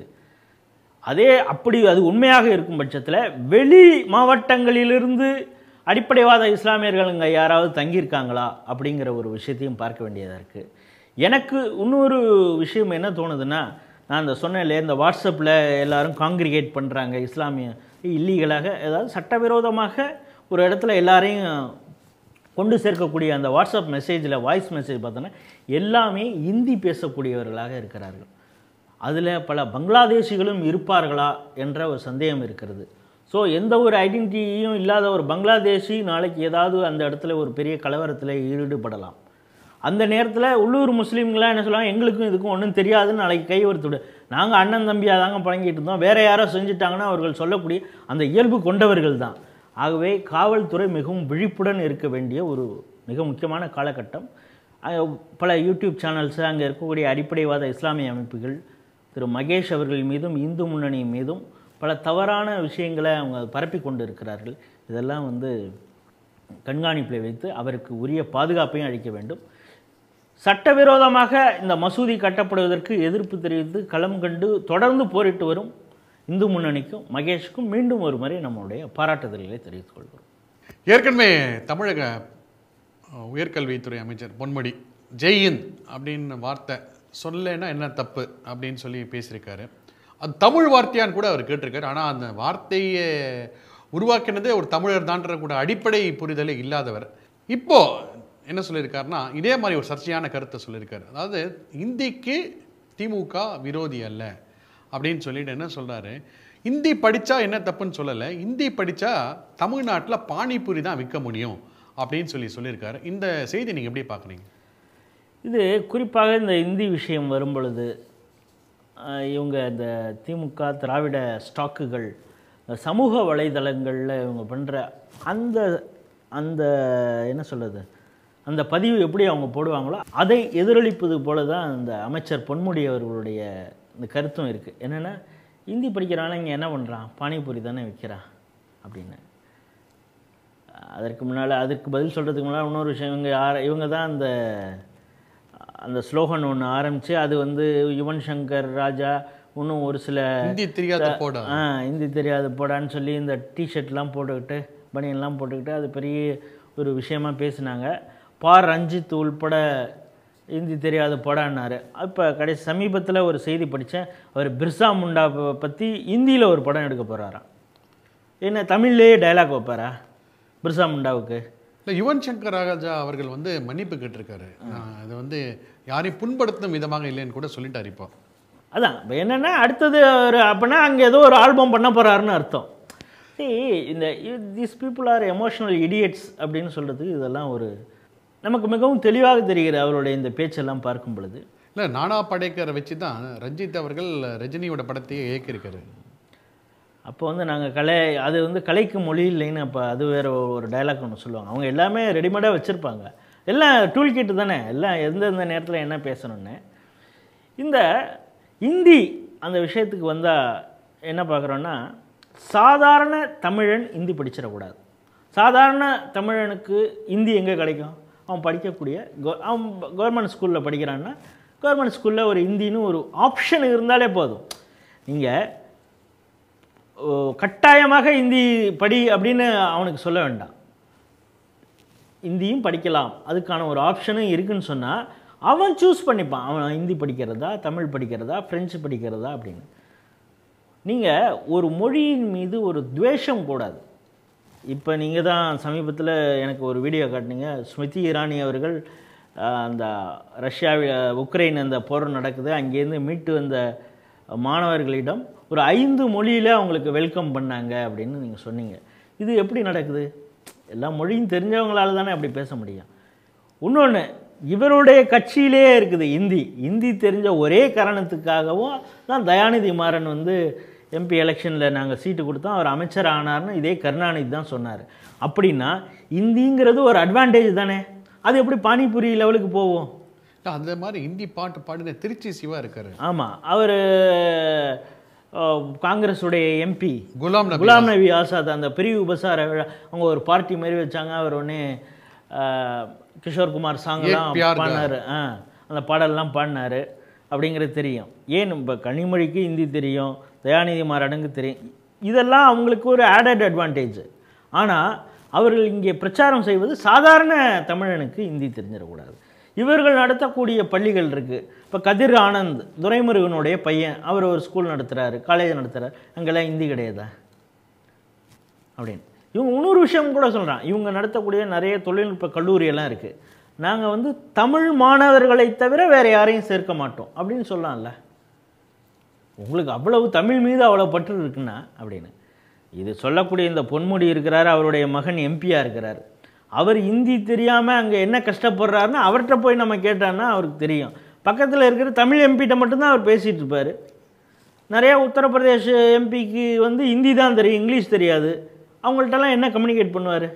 Speaker 2: அதே அப்படி அது உண்மையாக இருக்கும் பட்சத்தில் வெளி மாவட்டங்களிலிருந்து அடிப்படைவாத இஸ்லாமியர்கள் இங்கே யாராவது தங்கியிருக்காங்களா அப்படிங்கிற ஒரு விஷயத்தையும் பார்க்க வேண்டியதாக இருக்குது எனக்கு இன்னொரு விஷயம் என்ன தோணுதுன்னா நான் இந்த சொன்னேன்ல இந்த வாட்ஸ்அப்பில் எல்லாரும் காங்கிரிகேட் பண்ணுறாங்க இஸ்லாமிய இல்லீகலாக ஏதாவது சட்டவிரோதமாக ஒரு இடத்துல எல்லாரையும் கொண்டு சேர்க்கக்கூடிய அந்த வாட்ஸ்அப் மெசேஜில் வாய்ஸ் மெசேஜ் பார்த்தோன்னா எல்லாமே இந்தி பேசக்கூடியவர்களாக இருக்கிறார்கள் அதில் பல பங்களாதேசிகளும் இருப்பார்களா என்ற ஒரு சந்தேகம் இருக்கிறது ஸோ எந்த ஒரு ஐடென்டிட்டியும் இல்லாத ஒரு பங்களாதேசி நாளைக்கு ஏதாவது அந்த இடத்துல ஒரு பெரிய கலவரத்தில் ஈடுபடலாம் அந்த நேரத்தில் உள்ளூர் முஸ்லீம்களாம் என்ன சொல்லுவாங்க எங்களுக்கும் இதுக்கும் ஒன்றும் தெரியாதுன்னு நாளைக்கு கை ஒருத்து விடு நாங்கள் அண்ணன் தம்பியாக தாங்க பழங்கிட்டு இருந்தோம் வேறு யாரோ செஞ்சுட்டாங்கன்னா அவர்கள் சொல்லக்கூடிய அந்த இயல்பு கொண்டவர்கள் தான் ஆகவே காவல்துறை மிகவும் விழிப்புடன் இருக்க வேண்டிய ஒரு மிக முக்கியமான காலகட்டம் அஹ் பல யூடியூப் சேனல்ஸ் அங்கே இருக்கக்கூடிய அடிப்படைவாத இஸ்லாமிய அமைப்புகள் திரு மகேஷ் அவர்கள் மீதும் இந்து முன்னணி மீதும் பல தவறான விஷயங்களை அவங்க பரப்பி கொண்டு இருக்கிறார்கள் இதெல்லாம் வந்து கண்காணிப்பில் வைத்து அவருக்கு உரிய பாதுகாப்பையும் அளிக்க வேண்டும் சட்டவிரோதமாக இந்த மசூதி கட்டப்படுவதற்கு எதிர்ப்பு தெரிவித்து களம் கண்டு தொடர்ந்து போரிட்டு வரும் இந்து முன்னணிக்கும் மகேஷுக்கும் மீண்டும் ஒரு முறை நம்முடைய பாராட்டுதல்களை தெரிவித்துக் கொள்கிறோம்
Speaker 1: ஏற்கனவே தமிழக அஹ், உயர்கல்வித்துறை அமைச்சர் பொன்முடி ஜெயின் அப்படின்னு வார்த்தை சொல்லேன்னா என்ன தப்பு அப்படின்னு சொல்லி பேசியிருக்காரு அது தமிழ் வார்த்தையான்னு கூட அவர் கேட்டிருக்காரு ஆனால் அந்த வார்த்தையை உருவாக்கினதே ஒரு தமிழர் தான்ற கூட அடிப்படை புரிதலே இல்லாதவர் இப்போ என்ன சொல்லியிருக்காருன்னா இதே மாதிரி ஒரு சர்ச்சையான கருத்தை சொல்லியிருக்காரு அதாவது இந்திக்கு திமுக விரோதி அல்ல அப்படின்னு சொல்லிட்டு என்ன சொல்றாரு இந்தி படிச்சா என்ன தப்புன்னு சொல்லலை இந்தி படிச்சா தமிழ்நாட்டில் பானிபூரி தான் விற்க முடியும் அப்படின்னு சொல்லி சொல்லியிருக்காரு இந்த செய்தி நீங்க எப்படி பார்க்குறீங்க
Speaker 2: இது குறிப்பாக இந்த இந்தி விஷயம் வரும் பொழுது அஹ், இவங்க இந்த திமுக திராவிட ஸ்டாக்குகள் சமூக வலைதளங்களில் இவங்க பண்ணுற அந்த அந்த என்ன சொல்கிறது அந்த பதிவு எப்படி அவங்க போடுவாங்களோ அதை எதிரொலிப்பது போல தான் அந்த அமைச்சர் பொன்முடி அவர்களுடைய இந்த கருத்தும் இருக்குது என்னென்னா இந்தி படிக்கிறான இங்கே என்ன பண்ணுறான் பானிபூரி தானே விற்கிறான் அப்படின்னு அதற்கு முன்னால் அதுக்கு பதில் சொல்கிறதுக்கு முன்னால் இன்னொரு விஷயம் இவங்க ஆர இவங்க தான் அந்த அந்த ஸ்லோகன் ஒன்று ஆரம்பித்து அது வந்து யுவன் சங்கர் ராஜா இன்னும் ஒரு சில
Speaker 1: இந்தி தெரியாத போட
Speaker 2: ஆ ஹிந்தி தெரியாது போடான்னு சொல்லி இந்த டிஷர்ட்லாம் போட்டுக்கிட்டு பனியன்லாம் போட்டுக்கிட்டு அது பெரிய ஒரு விஷயமா பேசினாங்க பார் ரஞ்சித் உள்பட ஹிந்தி தெரியாது போடான்னாரு இப்போ கடைசி சமீபத்தில் ஒரு செய்தி படித்தேன் அவர் பிர்சா முண்டா ப- பற்றி ஹிந்தியில் ஒரு படம் எடுக்க போகிறாராம் என்ன தமிழ்லேயே டயலாக் வைப்பாரா பிர்சா முண்டாவுக்கு
Speaker 1: இல்லை யுவன் சங்கர் ராஜா அவர்கள் வந்து மன்னிப்பு கேட்டிருக்காரு நான் இது வந்து யாரையும் புண்படுத்தும் விதமாக இல்லைன்னு கூட சொல்லிட்டாரு இப்போ
Speaker 2: அதான் இப்போ என்னென்னா அடுத்தது ஒரு அப்போனா அங்கே ஏதோ ஒரு ஆல்பம் பண்ண போகிறாருன்னு அர்த்தம் see இந்த this people are emotional idiots அப்படின்னு சொல்கிறதுக்கு இதெல்லாம் ஒரு நமக்கு மிகவும் தெளிவாக தெரிகிறது அவருடைய இந்த பேச்செல்லாம் பார்க்கும் பொழுது
Speaker 1: இல்லை நானா படேக்கரை வச்சு தான் ரஞ்சித் அவர்கள் ரஜினியோட படத்தையே இயக்கியிருக்காரு
Speaker 2: அப்போ வந்து நாங்கள் கலை அது வந்து கலைக்கு மொழி இல்லைன்னு அப்போ அது வேறு ஒரு டயலாக் ஒன்று சொல்லுவாங்க அவங்க எல்லாமே ரெடிமேடாக வச்சுருப்பாங்க எல்லாம் டூல் கிட்டு தானே எல்லாம் எந்தெந்த நேரத்தில் என்ன பேசணும்னு இந்த இந்தி அந்த விஷயத்துக்கு வந்தால் என்ன பார்க்குறோன்னா சாதாரண தமிழன் இந்தி படிச்சிடக்கூடாது சாதாரண தமிழனுக்கு இந்தி எங்கே கிடைக்கும் அவன் படிக்கக்கூடிய கோ- அவன் கவர்மெண்ட் ஸ்கூலில் படிக்கிறான்னா கவர்மெண்ட் ஸ்கூலில் ஒரு இந்தின்னு ஒரு ஆப்ஷன் இருந்தாலே போதும் நீங்கள் ஓ, கட்டாயமாக இந்தி படி அப்படின்னு அவனுக்கு சொல்ல வேண்டாம் இந்தியும் படிக்கலாம் அதுக்கான ஒரு ஆப்ஷனும் இருக்குன்னு சொன்னால் அவன் சூஸ் பண்ணிப்பான் அவன் ஹிந்தி படிக்கிறதா தமிழ் படிக்கிறதா ஃப்ரெஞ்சு படிக்கிறதா அப்படின்னு நீங்கள் ஒரு மொழியின் மீது ஒரு துவேஷம் கூடாது இப்போ நீங்கள் தான் சமீபத்தில் எனக்கு ஒரு வீடியோ காட்டினீங்க ஸ்மிருதி இரானி அவர்கள் அஹ், அந்த ரஷ்யாவில் உக்ரைன் அந்த போர் நடக்குது அங்கேருந்து மீட்டு வந்த மாணவர்களிடம் ஒரு ஐந்து மொழியில் அவங்களுக்கு வெல்கம் பண்ணாங்க அப்படின்னு நீங்கள் சொன்னீங்க இது எப்படி நடக்குது எல்லா மொழியும் தெரிஞ்சவங்களால தானே அப்படி பேச முடியும் இன்னொன்று இவருடைய கட்சியிலே இருக்குது இந்தி இந்தி தெரிஞ்ச ஒரே காரணத்துக்காகவும் தான் தயாநிதி மாறன் வந்து எம்பி எலெக்ஷனில் நாங்கள் சீட்டு கொடுத்தோம் அவர் அமைச்சர் ஆனார்னு இதே கருணாநிதி தான் சொன்னார் அப்படின்னா இந்திங்கிறது ஒரு அட்வான்டேஜ் தானே அது எப்படி பானிபூரி லெவலுக்கு போகும்
Speaker 1: இல்ல, அந்த மாதிரி ஹிந்தி பாட்டு பாடின திருச்சி சிவா இருக்காரு
Speaker 2: ஆமாம் அவர் காங்கிரஸுடைய எம்பி
Speaker 1: குலாம் நபி
Speaker 2: குலாம் நபி ஆசாத் அந்த பிரிவு உபசார விழா அவங்க ஒரு பார்ட்டி மாதிரி வச்சாங்க அவர் உடனே ஆஹ், கிஷோர்குமார் சாங்லாம்
Speaker 1: ஏக் பியார் கா.
Speaker 2: பாடினாரு ஆ அந்த பாடல்லாம் பாடினாரு அப்படிங்கிறது தெரியும் ஏன் இப்போ கனிமொழிக்கு ஹிந்தி தெரியும் தயாநிதி மாறனுக்கு தெரியும் இதெல்லாம் அவங்களுக்கு ஒரு ஆடட் அட்வான்டேஜ் ஆனால் அவர்கள் இங்கே பிரச்சாரம் செய்வது சாதாரண தமிழனுக்கு ஹிந்தி தெரிஞ்சிடக்கூடாது இவர்கள் நடத்தக்கூடிய பள்ளிகள் இருக்குது இப்போ கதிர் ஆனந்த் துரைமுருகனுடைய பையன் அவர் ஒரு ஸ்கூல் நடத்துகிறாரு காலேஜ் நடத்துகிறார் அங்கெல்லாம் ஹிந்தி கிடையாதா அப்படின்னு இவங்க இன்னொரு விஷயம் கூட சொல்கிறான் இவங்க நடத்தக்கூடிய நிறைய தொழில்நுட்ப கல்லூரியெல்லாம் இருக்குது நாங்கள் வந்து தமிழ் மாணவர்களை தவிர வேறு யாரையும் சேர்க்க மாட்டோம் அப்படின்னு சொல்லலாம்ல உங்களுக்கு அவ்வளவு தமிழ் மீது அவ்வளோ பற்று இருக்குன்னா அப்படின்னு இது சொல்லக்கூடிய இந்த பொன்முடி இருக்கிறார் அவருடைய மகன் எம்பியாக இருக்கிறார் அவர் ஹிந்தி தெரியாமல் அங்கே என்ன கஷ்டப்படுறாருன்னா அவர்கிட்ட போய் நம்ம கேட்டோன்னா அவருக்கு தெரியும் பக்கத்தில் இருக்கிற தமிழ் எம்பிகிட்ட மட்டும்தான் அவர் பேசிகிட்டு இருப்பார் நிறைய உத்தரப்பிரதேஷ் எம்பிக்கு வந்து ஹிந்தி தான் தெரியும் இங்கிலீஷ் தெரியாது அவங்கள்ட்டலாம் என்ன கம்யூனிகேட் பண்ணுவார்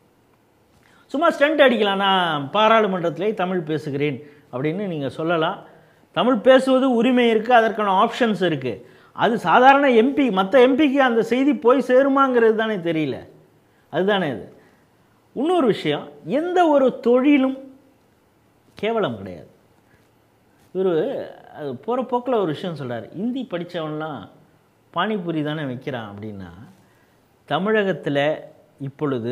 Speaker 2: சும்மா ஸ்டண்ட் அடிக்கலாம் நான் பாராளுமன்றத்திலே தமிழ் பேசுகிறேன் அப்படின்னு நீங்கள் சொல்லலாம் தமிழ் பேசுவது உரிமை இருக்குது அதற்கான ஆப்ஷன்ஸ் இருக்குது அது சாதாரண எம்பி மற்ற எம்பிக்கு அந்த செய்தி போய் சேருமாங்கிறது தானே தெரியல அதுதானே இது இன்னொரு விஷயம் எந்த ஒரு தொழிலும் கேவலம் கிடையாது இவர் அது போகிற போக்கில் ஒரு விஷயம் சொல்றாரு ஹிந்தி படித்தவன்லாம் பானிபூரி தானே வைக்கிறான் அப்படின்னா தமிழகத்தில் இப்பொழுது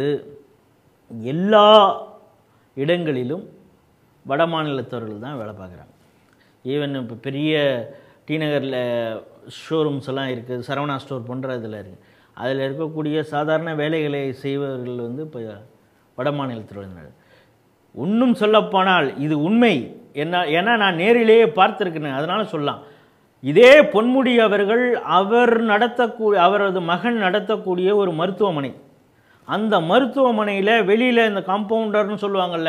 Speaker 2: எல்லா இடங்களிலும் வட மாநிலத்தவர்கள் தான் வேலை பார்க்குறாங்க ஈவன் இப்போ பெரிய டி நகரில் ஷோரூம்ஸ் எல்லாம் இருக்குது சரவணா ஸ்டோர் போன்ற இதில் இருக்குது அதில் இருக்கக்கூடிய சாதாரண வேலைகளை செய்பவர்கள் வந்து இப்போ வட மாநிலத்தவர்கள் இன்னும் சொல்லப்போனால் இது உண்மை என்ன ஏன்னா நான் நேரிலேயே பார்த்துருக்கிறேன் அதனால சொல்லலாம் இதே பொன்முடி அவர்கள் அவர் நடத்தக்கூடிய அவரது மகன் நடத்தக்கூடிய ஒரு மருத்துவமனை அந்த மருத்துவமனையில் வெளியில் இந்த காம்பவுண்டர்னு சொல்லுவாங்கல்ல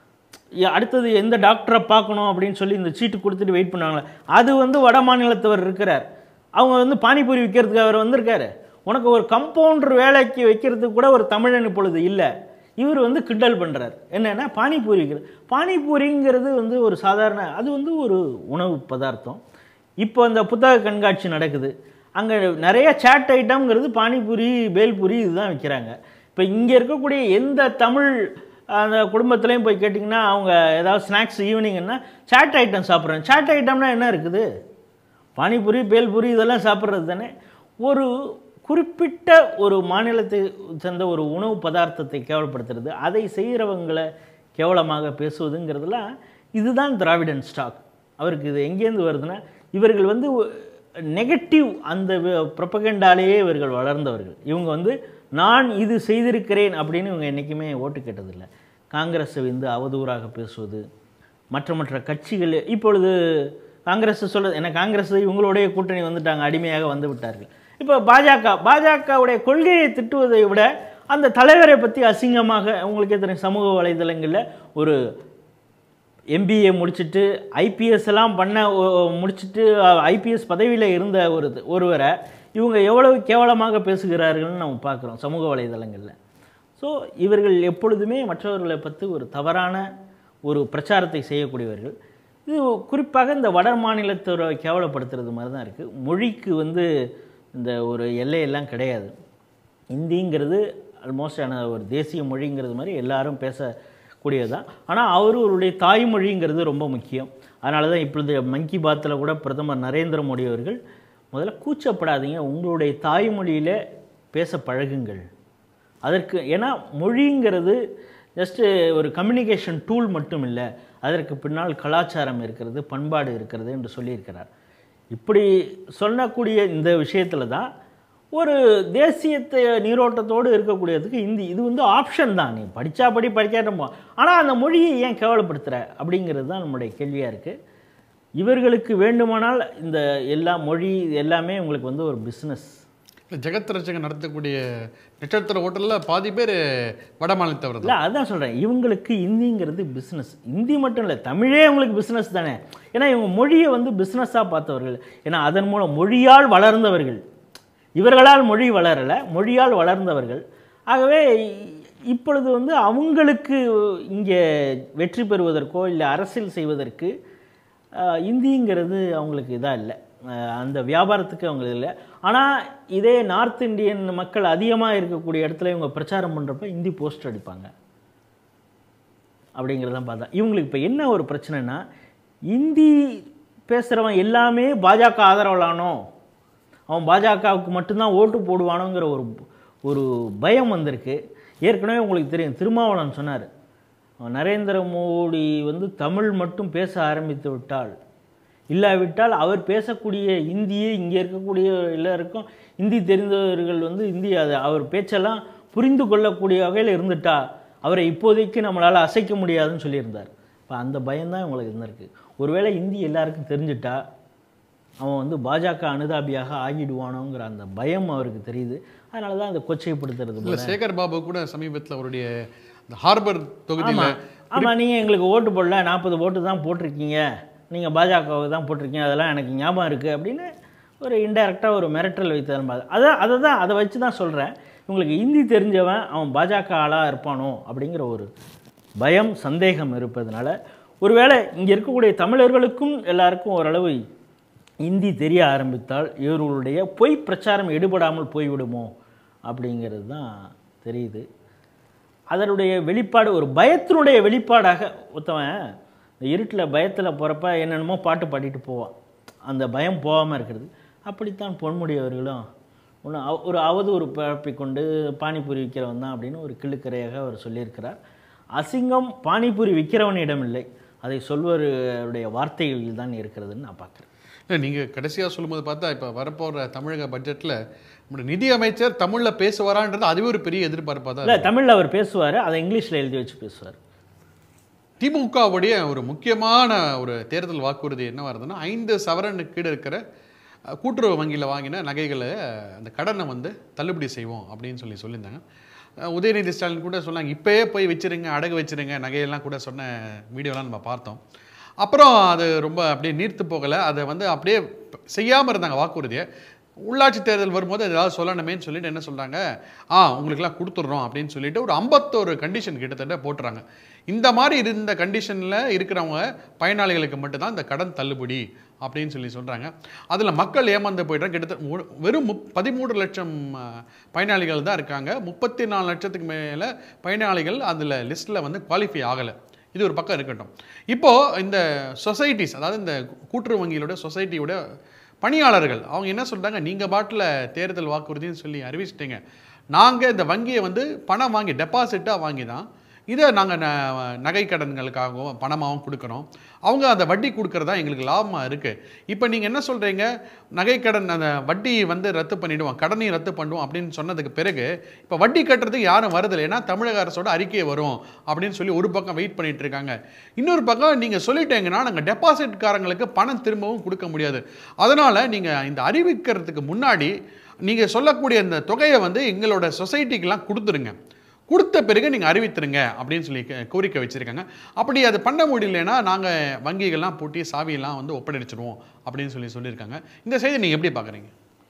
Speaker 2: ய- அடுத்தது எந்த டாக்டரை பார்க்கணும் அப்படின்னு சொல்லி இந்த சீட்டு கொடுத்துட்டு வெயிட் பண்ணாங்களே அது வந்து வட மாநிலத்தவர் இருக்கிறார் அவங்க வந்து பானிபூரி விற்கிறதுக்கு அவர் வந்திருக்காரு உனக்கு ஒரு கம்பவுண்டர் வேலைக்கு வைக்கிறதுக்கு கூட ஒரு தமிழன் இப்பொழுது இல்லை இவர் வந்து கிண்டல் பண்ணுறார் என்னென்னா பானிபூரி விற்கிறது பானிபூரிங்கிறது வந்து ஒரு சாதாரண அது வந்து ஒரு உணவு பதார்த்தம் இப்போ இந்த புத்தக கண்காட்சி நடக்குது அங்கே நிறைய சாட் ஐட்டம்ங்கிறது பானிபூரி பேல்பூரி இதுதான் விற்கிறாங்க இப்போ இங்கே இருக்கக்கூடிய எந்த தமிழ் அந்த குடும்பத்துலேயும் போய் கேட்டிங்கன்னா அவங்க ஏதாவது ஸ்நாக்ஸ் ஈவினிங்னா சாட் ஐட்டம் சாப்பிட்றேன் சாட் ஐட்டம்னா என்ன இருக்குது பானிபூரி பேல்பூரி இதெல்லாம் சாப்பிட்றது தானே ஒரு குறிப்பிட்ட ஒரு மாநிலத்தை சேர்ந்த ஒரு உணவு பதார்த்தத்தை கேவலப்படுத்துறது அதை செய்கிறவங்களை கேவலமாக பேசுவதுங்கிறதுலாம் இதுதான் திராவிடன் ஸ்டாக் அவருக்கு இது எங்கேருந்து வருதுன்னா இவர்கள் வந்து நெகட்டிவ் அந்த ப்ரொபகண்டாலேயே இவர்கள் வளர்ந்தவர்கள் இவங்க வந்து நான் இது செய்திருக்கிறேன் அப்படின்னு இவங்க என்றைக்குமே ஓட்டு கேட்டதில்லை காங்கிரஸை வந்து அவதூறாக பேசுவது மற்ற மற்ற கட்சிகள் இப்பொழுது காங்கிரஸ் சொல்ல ஏன்னா காங்கிரஸ் இவங்களுடைய கூட்டணி வந்துட்டாங்க அடிமையாக வந்து விட்டார்கள் இப்போ பாஜக பாஜகவுடைய கொள்கையை திட்டுவதை விட அந்த தலைவரை பற்றி அசிங்கமாக உங்களுக்கே தெரியும் சமூக வலைதளங்களில் ஒரு எம்பிஏ முடிச்சுட்டு ஐபிஎஸ் எல்லாம் பண்ண ஒ- முடிச்சுட்டு ஐபிஎஸ் பதவியில் இருந்த ஒரு ஒருவரை இவங்க எவ்வளவு கேவலமாக பேசுகிறார்கள்னு நம்ம பார்க்குறோம் சமூக வலைதளங்களில் ஸோ இவர்கள் எப்பொழுதுமே மற்றவர்களை பற்றி ஒரு தவறான ஒரு பிரச்சாரத்தை செய்யக்கூடியவர்கள் இது குறிப்பாக இந்த வட மாநிலத்தோரை கேவலப்படுத்துறது மாதிரி தான் இருக்குது மொழிக்கு வந்து இந்த ஒரு எல்லையெல்லாம் கிடையாது ஹிந்திங்கிறது ஆல்மோஸ்ட் ஆன ஒரு தேசிய மொழிங்கிறது மாதிரி எல்லாரும் பேசக்கூடியதுதான் ஆனால் அவருடைய தாய்மொழிங்கிறது ரொம்ப முக்கியம் அதனால தான் இப்பொழுது மன் கி பாத்தில் கூட பிரதமர் நரேந்திர மோடி அவர்கள் முதல்ல கூச்சப்படாதீங்க உங்களுடைய தாய்மொழியில் பேச பழகுங்கள் அதற்கு ஏன்னா மொழிங்கிறது ஜஸ்ட்டு ஒரு கம்யூனிகேஷன் டூல் மட்டும் இல்லை அதற்கு பின்னால் கலாச்சாரம் இருக்கிறது பண்பாடு இருக்கிறது என்று சொல்லியிருக்கிறார் இப்படி சொல்லக்கூடிய இந்த விஷயத்தில் தான் ஒரு தேசியத்தை நீரோட்டத்தோடு இருக்கக்கூடியதுக்கு இந்தி இது வந்து ஆப்ஷன் தான் நீ படித்தா படி படிக்காட்டும் போ ஆனால் அந்த மொழியை ஏன் கேவலப்படுத்துகிற அப்படிங்கிறது தான் நம்முடைய கேள்வியாக இருக்குது இவர்களுக்கு வேண்டுமானால் இந்த எல்லா மொழி இது எல்லாமே உங்களுக்கு வந்து ஒரு பிஸ்னஸ்
Speaker 1: இல்ல, ஜெகத் ரட்சகன் நடத்தக்கூடிய நட்சத்திர ஹோட்டலில் பாதி பேர் வட மாநிலத்தவர் தான்
Speaker 2: இல்லை அதான் சொல்கிறேன் இவங்களுக்கு இந்திங்கிறது பிஸ்னஸ் இந்தி மட்டும் இல்லை தமிழே உங்களுக்கு பிஸ்னஸ் தானே ஏன்னா இவங்க மொழியை வந்து பிஸ்னஸாக பார்த்தவர்கள் ஏன்னா அதன் மூலம் மொழியால் வளர்ந்தவர்கள் இவர்களால் மொழி வளரலை மொழியால் வளர்ந்தவர்கள் ஆகவே இப்பொழுது வந்து அவங்களுக்கு இங்கே வெற்றி பெறுவதற்கோ இல்லை அரசியல் செய்வதற்கு ஆஹ், இந்திங்கிறது அவங்களுக்கு இதாக இல்லை ஆஹ், அந்த வியாபாரத்துக்கு அவங்களுக்கு இல்லை ஆனால் இதே நார்த் இந்தியன் மக்கள் அதிகமாக இருக்கக்கூடிய இடத்துல இவங்க பிரச்சாரம் பண்ணுறப்ப இந்தி போஸ்டர் அடிப்பாங்க அப்படிங்கிறதான் பார்த்தா இவங்களுக்கு இப்போ என்ன ஒரு பிரச்சனைனா இந்தி பேசுகிறவன் எல்லாமே பாஜக ஆதரவலானோ அவன் பாஜகவுக்கு மட்டும்தான் ஓட்டு போடுவானோங்கிற ஒரு ஒரு பயம் வந்திருக்கு ஏற்கனவே உங்களுக்கு தெரியும் திருமாவளவன் சொன்னார் நரேந்திர மோடி வந்து தமிழ் மட்டும் பேச ஆரம்பித்து விட்டால் இல்லாவிட்டால் அவர் பேசக்கூடிய இந்தியை இங்கே இருக்கக்கூடிய எல்லாருக்கும் இந்தி தெரிந்தவர்கள் வந்து இந்தி அது அவர் பேச்செல்லாம் புரிந்து கொள்ளக்கூடிய வகையில் இருந்துட்டா அவரை இப்போதைக்கு நம்மளால் அசைக்க முடியாதுன்னு சொல்லியிருந்தார் இப்போ அந்த பயம்தான் இவங்களுக்கு இருந்திருக்கு ஒருவேளை இந்தி எல்லாருக்கும் தெரிஞ்சிட்டா அவன் வந்து பாஜக அனுதாபியாக ஆகிடுவானோங்கிற அந்த பயம் அவருக்கு தெரியுது அதனால தான் அந்த கொச்சைப்படுத்துறது
Speaker 1: இல்ல சேகர் பாபு கூட சமீபத்துல அவருடைய இந்த ஹார்பர் தொகுதியில
Speaker 2: ஆமாம் நீங்கள் எங்களுக்கு ஓட்டு போடல நாற்பது ஓட்டு தான் போட்டிருக்கீங்க நீங்கள் பாஜகவுக்கு தான் போட்டிருக்கீங்க அதெல்லாம் எனக்கு ஞாபகம் இருக்குது அப்படின்னு ஒரு இன்டெரக்டாக ஒரு மிரட்டல் வைத்தார் அதான் அதை தான் அதை வச்சு தான் சொல்கிறேன் இவங்களுக்கு ஹிந்தி தெரிஞ்சவன் அவன் பாஜக ஆளாக இருப்பானோ அப்படிங்கிற ஒரு பயம் சந்தேகம் இருப்பதனால ஒருவேளை இங்கே இருக்கக்கூடிய தமிழர்களுக்கும் எல்லாருக்கும் ஓரளவு இந்தி தெரிய ஆரம்பித்தால் இவர்களுடைய பொய் பிரச்சாரம் எடுபடாமல் போய்விடுமோ அப்படிங்கிறது தான் தெரியுது அதனுடைய வெளிப்பாடு ஒரு பயத்தினுடைய வெளிப்பாடாக ஒருத்தவன் இந்த இருட்டில் பயத்தில் போகிறப்ப என்னென்னமோ பாட்டு பாடிட்டு போவான் அந்த பயம் போகாமல் இருக்கிறது அப்படித்தான் பொன்முடி அவர்களும் ஒன்று ஒரு அவதூறு பரப்பிக் கொண்டு பானிபூரி விற்கிறவன் தான் அப்படின்னு ஒரு கிள்ளுக்கரையாக அவர் சொல்லியிருக்கிறார் அசிங்கம் பானிபூரி விற்கிறவனிடம் இல்லை அதை சொல்வருடைய வார்த்தைகளில் தான் இருக்கிறதுன்னு நான் பார்க்குறேன்
Speaker 1: இல்லை நீங்கள் கடைசியாக சொல்லும்போது பார்த்தா இப்போ வரப்போகிற தமிழக பட்ஜெட்டில் நம்முடைய நிதி அமைச்சர் தமிழில் பேசுவாரான்றது அதுவே ஒரு பெரிய எதிர்பார்ப்பாக தான்
Speaker 2: இல்லை தமிழில் அவர் பேசுவார் அதை இங்கிலீஷில் எழுதி வச்சு பேசுவார்
Speaker 1: திமுகவுடைய ஒரு முக்கியமான ஒரு தேர்தல் வாக்குறுதி என்ன வருதுன்னா ஐந்து சவரனுக்கு கீழே இருக்கிற அஹ், கூட்டுறவு வங்கியில் வாங்கின நகைகளை அஹ், அந்த கடனை வந்து தள்ளுபடி செய்வோம் அப்படின்னு சொல்லி சொல்லியிருந்தாங்க அஹ், உதயநிதி ஸ்டாலின் கூட சொன்னாங்க இப்போயே போய் வச்சிருங்க அடகு வச்சிருங்க நகையெல்லாம் கூட சொன்ன வீடியோலாம் நம்ம பார்த்தோம் அப்புறம் அது ரொம்ப அப்படியே நீர்த்து போகலை அதை வந்து அப்படியே செய்யாமல் இருந்தாங்க வாக்குறுதியை உள்ளாட்சி தேர்தல் வரும்போது ஏதாவது சொல்லணுமேன்னு சொல்லிட்டு என்ன சொல்கிறாங்க ஆ உங்களுக்கெல்லாம் கொடுத்துட்றோம் அப்படின்னு சொல்லிட்டு ஒரு ஐம்பத்தோரு கண்டிஷன் கிட்டத்தட்ட போட்டுறாங்க இந்த மாதிரி இருந்த கண்டிஷனில் இருக்கிறவங்க பயனாளிகளுக்கு மட்டும்தான் இந்த கடன் தள்ளுபடி அப்படின்னு சொல்லி சொல்கிறாங்க அதில் மக்கள் ஏமாந்து போயிட்டாங்க கிட்டத்தட்ட மூ- வெறும் முப் பதிமூன்று லட்சம் ஆ, பயனாளிகள் தான் இருக்காங்க முப்பத்தி நாலு லட்சத்துக்கு மேலே பயனாளிகள் அதில் லிஸ்ட்டில் வந்து குவாலிஃபை ஆகலை இது ஒரு பக்கம் இருக்கட்டும் இப்போது இந்த சொசைட்டிஸ் அதாவது இந்த கூட்டுறவு வங்கிகளோட சொசைட்டியோட பணியாளர்கள் அவங்க என்ன சொல்றாங்க நீங்கள் பாட்டில் தேர்தல் வாக்குறுதின்னு சொல்லி அறிவிச்சிட்டீங்க நாங்கள் இந்த வங்கியை வந்து பணம் வாங்கி டெபாசிட்டாக வாங்கி தான் இதை நாங்கள் நகை கடன்களுக்காகவும் பணமாகவும் கொடுக்குறோம் அவங்க அந்த வட்டி கொடுக்கறதா எங்களுக்கு லாபமாக இருக்குது இப்போ நீங்கள் என்ன சொல்கிறீங்க நகை கடன் அந்த வட்டி வந்து ரத்து பண்ணிடுவோம் கடனையும் ரத்து பண்ணுவோம் அப்படின்னு சொன்னதுக்கு பிறகு இப்போ வட்டி கட்டுறதுக்கு யாரும் வரதில்லை ஏன்னா தமிழக அரசோட அறிக்கை வரும் அப்படின்னு சொல்லி ஒரு பக்கம் வெயிட் பண்ணிட்டு இருக்காங்க இன்னொரு பக்கம் நீங்கள் சொல்லிட்டீங்கன்னா நாங்கள் டெபாசிட்காரங்களுக்கு பணம் திரும்பவும் கொடுக்க முடியாது அதனால் நீங்கள் இந்த அறிவிக்கிறதுக்கு முன்னாடி நீங்கள் சொல்லக்கூடிய இந்த தொகையை வந்து எங்களோட சொசைட்டிக்கெலாம் கொடுத்துருங்க கொடுத்த பிறகு நீங்கள் அறிவித்துருங்க அப்படின்னு சொல்லி கே- கோரிக்கை வச்சுருக்காங்க அப்படி அது பண்ண முடியலன்னா நாங்கள் வங்கிகள்லாம் பூட்டி சாவியெல்லாம் வந்து ஒப்படைச்சிடுவோம் அப்படின்னு சொல்லி சொல்லியிருக்காங்க இந்த செய்தி நீங்கள் எப்படி பார்க்குறீங்க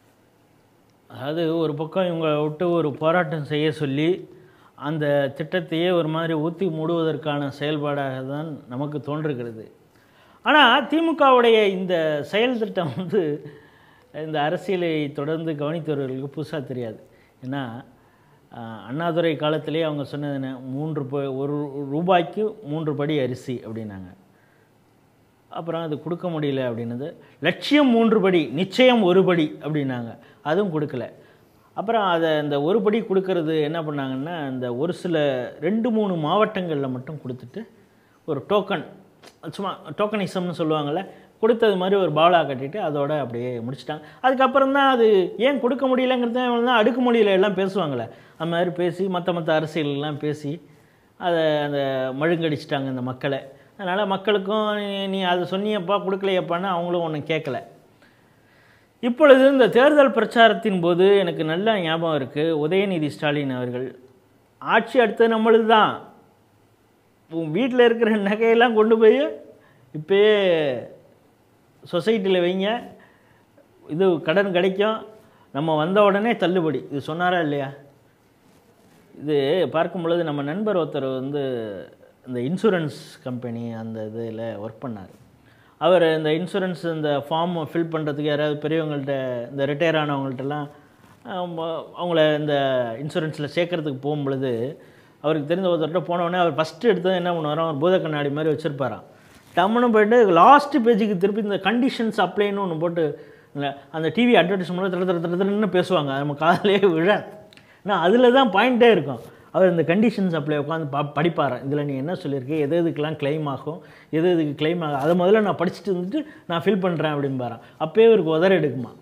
Speaker 2: அதாவது ஒரு பக்கம் இவங்க விட்டு ஒரு போராட்டம் செய்ய சொல்லி அந்த திட்டத்தையே ஒரு மாதிரி ஊற்றி மூடுவதற்கான செயல்பாடாக தான் நமக்கு தோன்றுகிறது ஆனால் திமுகவுடைய இந்த செயல் திட்டம் வந்து இந்த அரசியலை தொடர்ந்து கவனித்தவர்களுக்கு புதுசாக தெரியாது ஏன்னா ஆஹ், அண்ணாதுரை காலத்திலே அவங்க சொன்னது என்ன மூன்று ப ஒரு ரூபாய்க்கு மூன்று படி அரிசி அப்படின்னாங்க அப்புறம் அது கொடுக்க முடியல அப்படின்னது லட்சியம் மூன்று படி நிச்சயம் ஒரு படி அப்படின்னாங்க அதுவும் கொடுக்கல அப்புறம் அதை இந்த ஒரு படி கொடுக்கறது என்ன பண்ணாங்கன்னா இந்த ஒரு சில ரெண்டு மூணு மாவட்டங்களில் மட்டும் கொடுத்துட்டு ஒரு டோக்கன் சும்மா டோக்கனிசம்னு சொல்லுவாங்கள்ல கொடுத்தது மாதிரி ஒரு பாவலா கட்டிட்டு அதோட அப்படியே முடிச்சிட்டாங்க அதுக்கப்புறம் தான் அது ஏன் கொடுக்க முடியலங்கிறது தான் அடுக்குமொழியில எல்லாம் பேசுவாங்கள்ல அந்த மாதிரி பேசி மற்ற மற்ற அரசியல்லாம் பேசி அதை அந்த மழுங்கடிச்சிட்டாங்க இந்த மக்களை அதனால் மக்களுக்கும் நீ- நீ அதை சொன்னியப்பா கொடுக்கலையப்பான்னு அவங்களும் ஒன்றும் கேட்கல இப்பொழுது இந்த தேர்தல் பிரச்சாரத்தின் போது எனக்கு நல்ல ஞாபகம் இருக்குது உதயநிதி ஸ்டாலின் அவர்கள் ஆட்சி அடுத்தது நம்மளுது தான் உன் வீட்டில் இருக்கிற நகையெல்லாம் கொண்டு போய் இப்போயே சொசைட்டியில் வைங்க இது கடன் கிடைக்கும் நம்ம வந்த உடனே தள்ளுபடி இது சொன்னாரா இல்லையா இது பார்க்கும் பொழுது நம்ம நண்பர் ஒருத்தர் வந்து இந்த இன்சூரன்ஸ் கம்பெனி அந்த இதில் ஒர்க் பண்ணார் அவர் இந்த இன்சூரன்ஸ் இந்த ஃபார்ம் ஃபில் பண்ணுறதுக்கு யாராவது பெரியவங்கள்ட்ட இந்த ரிட்டையர் ஆனவங்கள்ட்டலாம் அவங்க- அவங்கள இந்த இன்சூரன்ஸில் சேர்க்கறதுக்கு போகும் பொழுது அவருக்கு தெரிஞ்ச ஒருத்தர்கிட்ட போனோடனே அவர் ஃபஸ்ட்டு எடுத்தது என்ன பண்ணுவாராம் ஒரு பூத கண்ணாடி மாதிரி வச்சுருப்பாராம் டம்முன்னு போயிட்டு லாஸ்ட் பேஜுக்கு திருப்பி இந்த கண்டிஷன்ஸ் அப்ளைன்னு ஒன்று போட்டு இந்த அந்த டிவி அட்வர்டைஸ்மெண்ட் தர தர தர தரன்னு பேசுவாங்க அது நம்ம காதலே விழாது ஏன்னா அதில் தான் பாயிண்ட்டே இருக்கும் அவர் இந்த கண்டிஷன்ஸ் அப்ளை உட்காந்து பா படிப்பாராம் இதில் நீ என்ன சொல்லியிருக்க எது எதுக்கெல்லாம் claim ஆகும் எது எதுக்கு claim ஆகும் அதை முதல்ல நான் படிச்சுட்டு வந்துட்டு நான் ஃபில் பண்ணுறேன் அப்படிம்பாரான் அப்போயே இவருக்கு உதற எடுக்குமா